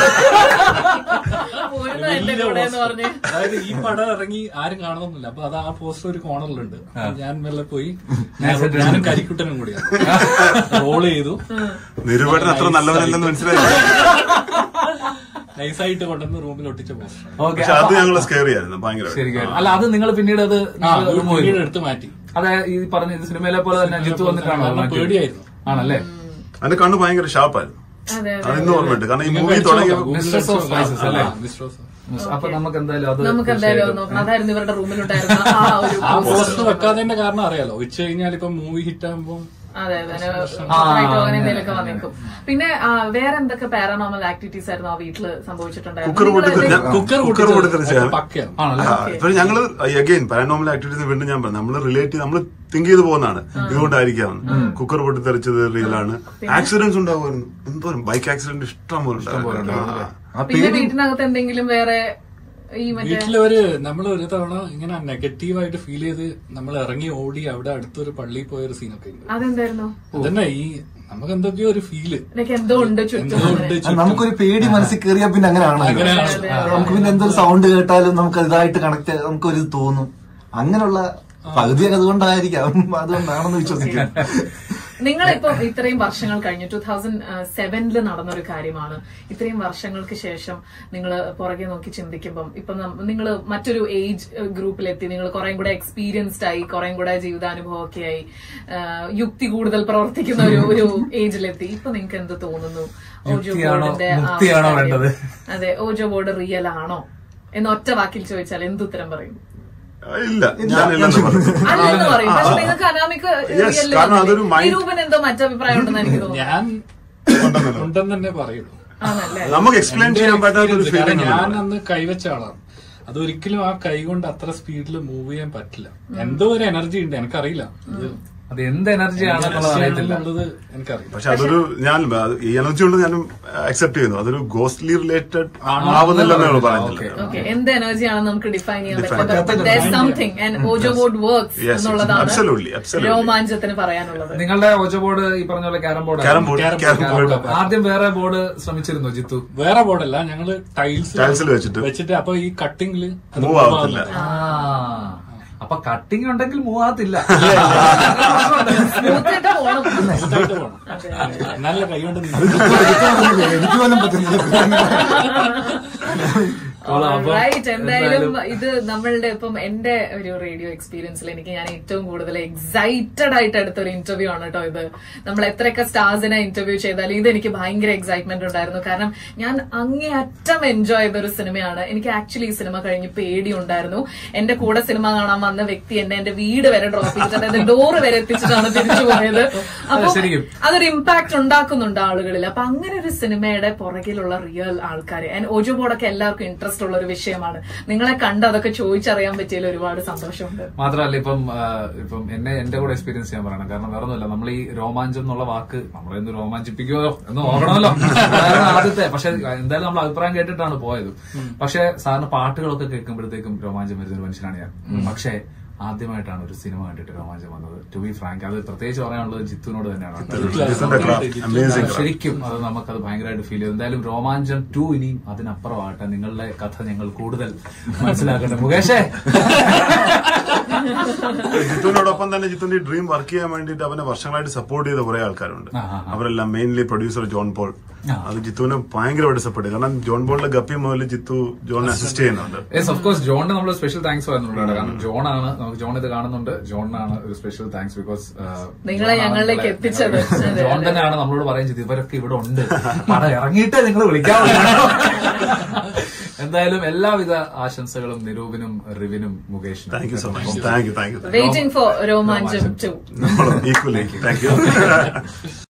പോരുന്ന എന്റെ കൂടെ എന്ന് പറഞ്ഞ് അതായത് ഈ പടം ഇറങ്ങി ആരും കാണണമെന്നില്ല അപ്പൊ അത് ആ പോസ്റ്റർ ഒരു കോർണറിലുണ്ട് അപ്പൊ ഞാൻ മെല്ലെ പോയി ഞാൻ- ഞാനും കരിക്കുട്ടനും കൂടിയാണ് റോൾ ചെയ്തു നിരുപേട്ടൻ അത്ര നല്ലവനല്ലെന്ന് മനസ്സിലായി നൈസായിട്ട് കൊണ്ടുവന്ന് റൂമിൽ ഒട്ടിച്ച പോസ്റ്റർ ഓക്കെ പക്ഷെ അത് ഞങ്ങൾ സ്കെയർ ആയിരുന്നു ഭയങ്കര ശരിക്കും അല്ല അത് നിങ്ങൾ പിന്നീട് അത് ആ നിങ്ങൾ അത് remove പിന്നീട് ചെയ്തു. എടുത്ത് മാറ്റി അതെ ഈ പറഞ്ഞ ഇത് സിനിമയിലെ പോലെ തന്നെ ജിത്തു വന്നിട്ടാണോ അത് കാരണം മാറ്റിയത്? പേടിയായിരുന്നു ആണല്ലേ അതിന്റെ കണ്ണ് ഭയങ്കര ഷാർപ്പായിരുന്നു അതെ അത് ഇന്ന് ഓർമ്മയുണ്ട് കാരണം ഈ നിങ്ങൾക്ക് മൂവി അടിച്ചു തുടങ്ങിയ നോക്കാം. Google Mistress of അടിച്ചു നോക്കാം. Spices അല്ലേ? ആ, Mistress of- അപ്പൊ നമുക്ക് എന്തായാലും അത് നമുക്ക് എന്തായാലും അത് നോക്കണം അതായിരുന്നു ഇവരുടെ റൂമിലുണ്ടായിരുന്ന ആ ഒരു ആ പോസ്റ്റർ വെക്കാത്തതിന്റെ കാരണം അറിയാലോ ഉച്ച കഴിഞ്ഞാൽ ഇപ്പൊ മൂവി ഹിറ്റ് ആകുമ്പോൾ അതെ അതെ അങ്ങനെ എന്തെങ്കിലുമൊക്കെ വന്നേക്കും പിന്നെ ആ, വേറെ എന്തൊക്കെ പാരാനോമൽ ആക്ടിവിറ്റീസ് ആയിരുന്നു ആ വീട്ടില് സംഭവിച്ചിട്ടുണ്ടായിരുന്നു കുക്കർ നിങ്ങള് പൊട്ടിത്തെറി- എന്തെങ്കിലും- കുക്കർ കുക്കർ പൊട്ടിത്തെറിച്ചാണ് പക്കയാണ് ആണല്ലേ ഇപ്പൊ ഞങ്ങള് അഗൈൻ പാരനോമൽ ആക്ടിവിറ്റീസ് വീണ്ടും ഞാൻ പറഞ്ഞു നമ്മള് റിലേറ്റ് നമ്മൾ തിങ്ക് ചെയ്ത് പോകുന്നതാണ് ഇതുകൊണ്ടായിരിക്കാം കുക്കർ പൊട്ടിത്തെറിച്ചത് റിയൽ ആണ് ആക്സിഡന്റ്സ് ഉണ്ടാവുമായിരുന്നു എന്തോരം ബൈക്ക് ആക്സിഡന്റ് ഇഷ്ടം പോലെ ഉണ്ടായിരുന്നു. ആ. ആ പിന്നെ പേടി വീട്ടിനകത്ത് എന്തെങ്കിലും വേറെ ഈ മറ്റേ വീട്ടിലൊരു നമ്മൾ ഒരു തവണ ഇങ്ങനെ നെഗറ്റീവായിട്ട് ഫീൽ ചെയ്ത് നമ്മൾ ഇറങ്ങി ഓടി അവിടെ അടുത്തൊരു പള്ളിയിൽ പോയ ഒരു സീനൊക്കെ ഉണ്ട് അതെന്തായിരുന്നു അതന്നെ ഈ നമുക്ക് എന്തൊക്കെയോ ഒരു ഫീല് എനിക്ക് എന്തോ ഉണ്ട് ചുറ്റും എന്തുകൊണ്ട് അങ്ങനെ. ആ, നമുക്കൊരു പേടി മനസ്സിൽ കയറിയാൽ പിന്നെ അങ്ങനെയാണല്ലോ അങ്ങനെയാണ്. ആ, നമുക്ക് പിന്നെ എന്തൊരു സൗണ്ട് കേട്ടാലും നമുക്ക് ഇതായിട്ട് കണക്ട് നമുക്കൊരു തോന്നും അങ്ങനെയുള്ള പകുതിയൊക്കെ അതുകൊണ്ടായിരിക്കാം അതുകൊണ്ടാണെന്ന് വിശ്വസിക്കാം നിങ്ങളിപ്പോ ഇത്രയും വർഷങ്ങൾ കഴിഞ്ഞു ടൂ തൗസൻഡ് സെവനില് നടന്ന ഒരു കാര്യമാണ് ഇത്രയും വർഷങ്ങൾക്ക് ശേഷം നിങ്ങൾ പുറകെ നോക്കി ചിന്തിക്കുമ്പം ഇപ്പൊ നിങ്ങൾ മറ്റൊരു ഏജ് ഗ്രൂപ്പിലെത്തി നിങ്ങൾ കുറെ കൂടെ എക്സ്പീരിയൻസ്ഡ് ആയി കുറെ കൂടെ ജീവിതാനുഭവമൊക്കെ ആയി ആ, യുക്തി കൂടുതൽ പ്രവർത്തിക്കുന്ന ഒരു ഒരു ഏജിലെത്തി ഇപ്പൊ നിങ്ങൾക്ക് എന്ത് തോന്നുന്നു ഓജോ യുക്തിയാണോ, ബോർഡിന്റെ ആ മുക്തിയാണോ കാര്യം? വേണ്ടത്? അതെ ഓജോ ബോർഡ് റിയൽ ആണോ എന്ന് ഒറ്റ വാക്കിൽ ചോദിച്ചാൽ എന്തുത്തരം പറയും ഇല്ല ഞാൻ ഇല്ലെന്ന് പറഞ്ഞു അല്ലെന്ന് പറയും പക്ഷെ നിങ്ങൾക്ക് അനാമിക്ക് Yes, കാരണം അതൊരു mind- നിരൂപൻ എന്തോ മറ്റഭിപ്രായം ഉണ്ടെന്ന് എനിക്ക് തോന്നുന്നു ഞാൻ ഉണ്ടെന്നല്ലോ. ഉണ്ടെന്ന് തന്നെ പറയുള്ളൂ ആണല്ലേ നമുക്ക് എക്സ്പ്ലെയിൻ ചെയ്യാൻ പറ്റാത്ത ഒരു കാരണം ഫീലിംഗ് ഞാൻ അന്ന് കൈവച്ച ആളാണ് അതൊരിക്കലും ആ കൈ കൊണ്ട് അത്ര സ്പീഡിൽ മൂവ് ചെയ്യാൻ പറ്റില്ല എന്തോ ഒരു എനർജി ഉണ്ട് എനിക്കറിയില്ല ഇത് അത് എന്ത് എനർജി ആണെന്നുള്ളത് അറിയത്തില്ല എന്നുള്ളത് എനിക്കറിയില്ല പക്ഷെ അതൊരു ഞാൻ അത് ഈ എനർജി കൊണ്ട് ഞാൻ അക്സെപ്റ്റ് ചെയ്യുന്നു അതൊരു ഗോസ്റ്റ്ലി റിലേറ്റഡ് ആവുന്നില്ലെന്നാണ് പറയുന്നില്ല ഓക്കെ എന്ത് എനർജി ആണെന്ന് നമുക്ക് ഡിഫൈൻ ചെയ്യാൻ Define പറ്റില്ല something and ouija board works Yes, yes. എന്നുള്ളതാണ് Absolutely, absolutely. രോമാഞ്ചത്തിന് പറയാനുള്ളത് നിങ്ങളുടെ ഓജോ ബോർഡ് ഈ പറഞ്ഞ പോലെ carrom board carrom board Carrom carrom board. Board ആദ്യം വേറെ ബോർഡ് ശ്രമിച്ചിരുന്നു ജിത്തു വേറെ ബോർഡല്ല ഞങ്ങള് ടൈൽസ് Tiles ല് വെച്ചിട്ട്. വെച്ചിട്ട് അപ്പൊ ഈ കട്ടിങ്ങില് Move ആവത്തില്ല. ആ അപ്പൊ കട്ടിങ് ഉണ്ടെങ്കിൽ മൂവ് ആകത്തില്ല സ്മൂത്ത് ആയിട്ട് പോണം നല്ല കൈ കൊണ്ട് എനിക്ക് പോലും പറ്റുന്നില്ല റൈറ്റ് എന്തായാലും ഇത് നമ്മളുടെ ഇപ്പം എന്റെ ഒരു റേഡിയോ എക്സ്പീരിയൻസിൽ എനിക്ക് ഞാൻ ഏറ്റവും കൂടുതൽ എക്സൈറ്റഡ് ആയിട്ട് എടുത്ത ഒരു ഇന്റർവ്യൂ ആണ് കേട്ടോ ഇത് നമ്മൾ എത്രയൊക്കെ സ്റ്റാർസിനെ ഇന്റർവ്യൂ ചെയ്താലും ഇത് എനിക്ക് ഭയങ്കര എക്സൈറ്റ്മെന്റ് ഉണ്ടായിരുന്നു കാരണം ഞാൻ അങ്ങേയറ്റം എൻജോയ് ചെയ്ത ഒരു സിനിമയാണ് എനിക്ക് ആക്ച്വലി ഈ സിനിമ കഴിഞ്ഞ് പേടി ഉണ്ടായിരുന്നു എന്റെ കൂടെ സിനിമ കാണാൻ വന്ന വ്യക്തി എന്നെ എന്റെ വീട് വരെ ഡ്രോപ്പ് ചെയ്തിട്ട് അതായത് ഡോറ് വരെ എത്തിച്ചിട്ടാണ് തിരിച്ചു പോയത് അപ്പൊ ശരിക്കും. അതൊരു ഇമ്പാക്ട് ഉണ്ടാക്കുന്നുണ്ട് ആളുകളിൽ അപ്പൊ അങ്ങനെ ഒരു സിനിമയുടെ പുറകിലുള്ള റിയൽ ആൾക്കാര് ആൻഡ് ഓജോ ബോർഡൊക്കെ എല്ലാവർക്കും ഇൻട്രസ്റ്റ് ഉള്ള ഒരു വിഷയമാണ് നിങ്ങളെ കണ്ട് അതൊക്കെ ചോദിച്ചറിയാൻ പറ്റിയതിൽ ഒരുപാട് സന്തോഷമുണ്ട് മാത്രമല്ല ഇപ്പം ആ, ഇപ്പം എന്നെ എന്റെ കൂടെ എക്സ്പീരിയൻസ് ചെയ്യാൻ പറയണം കാരണം വേറെ ഒന്നുമില്ല നമ്മൾ ഈ രോമാഞ്ചം എന്നുള്ള വാക്ക് നമ്മളെന്ന് രോമാഞ്ചിപ്പിക്കുമോ എന്ന് നോക്കണമല്ലോ അതായിരുന്നു ആദ്യത്തെ പക്ഷെ എന്തായാലും നമ്മൾ അഭിപ്രായം കേട്ടിട്ടാണ് പോയത് പക്ഷെ സാറിന് പാട്ടുകളൊക്കെ കേൾക്കുമ്പോഴത്തേക്കും രോമാഞ്ചം വരുന്ന ഒരു മനുഷ്യനാണ് ഞാൻ പക്ഷേ ആദ്യമായിട്ടാണ് ഒരു സിനിമ കണ്ടിട്ട് രോമാഞ്ചം വന്നത് ടു ബി ഫ്രാങ്ക് അത് പ്രത്യേകിച്ച് പറയാനുള്ളത് ജിത്തുവിനോട് തന്നെയാണ് ജിത്തുന്റെ ക്രാഫ്റ്റ് അമേസിംഗ് ശരിക്കും അത് നമുക്കത് ഭയങ്കരമായിട്ട് ഫീൽ ചെയ്തു എന്തായാലും രോമാഞ്ചം ടു ഇനിയും അതിനപ്പുറമാകട്ടെ നിങ്ങളുടെ കഥ ഞങ്ങൾ കൂടുതൽ മനസ്സിലാക്കട്ടെ മുകേഷേ ജിത്തുവിനോടൊപ്പം തന്നെ ജിത്തുന്റെ ഡ്രീം വർക്ക് ചെയ്യാൻ വേണ്ടിയിട്ട് അവനെ വർഷങ്ങളായിട്ട് സപ്പോർട്ട് ചെയ്ത കുറെ ആൾക്കാരുണ്ട് ആ, ആ, ആ. അവരെല്ലാം മെയിൻലി പ്രൊഡ്യൂസർ ജോൺ പോൾ അത് ജിത്തുവിനെ ഭയങ്കരമായിട്ട് സപ്പോർട്ട് ചെയ്തു കാരണം ജോൺ പോളിന്റെ ഗപ്പി മുതൽ ജിത്തു ജോണിനെ അസിസ്റ്റ് ചെയ്യുന്നുണ്ട് യെസ് ഓഫ് കോഴ്സ് ജോണിന് നമ്മൾ സ്പെഷ്യൽ താങ്ക്സ് പറയുന്നുണ്ട് കേട്ടോ. കാരണം ജോൺ ആണ് നമുക്ക് ജോൺ ഇത് കാണുന്നുണ്ട് ജോണിനാണ് ഒരു സ്പെഷ്യൽ താങ്ക്സ് ബിക്കോസ് നിങ്ങളെ ഞങ്ങളിലേക്ക് എത്തിച്ചത്. അതെ, ജോൺ അതെ. തന്നെയാണ് നമ്മളോട് പറയുന്നത് ചെയ്തത് ഇവരൊക്കെ ഇവിടെ ഉണ്ട് പടം ഇറങ്ങിയിട്ടേ നിങ്ങൾ വിളിക്കാവുള്ളൂ എന്തായാലും എല്ലാവിധ ആശംസകളും നിരൂപിനും റിവിനും മുകേഷിനും thank you so much thank you thank you waiting for Romancham to നമ്മളും ഈക്വലി താങ്ക് യു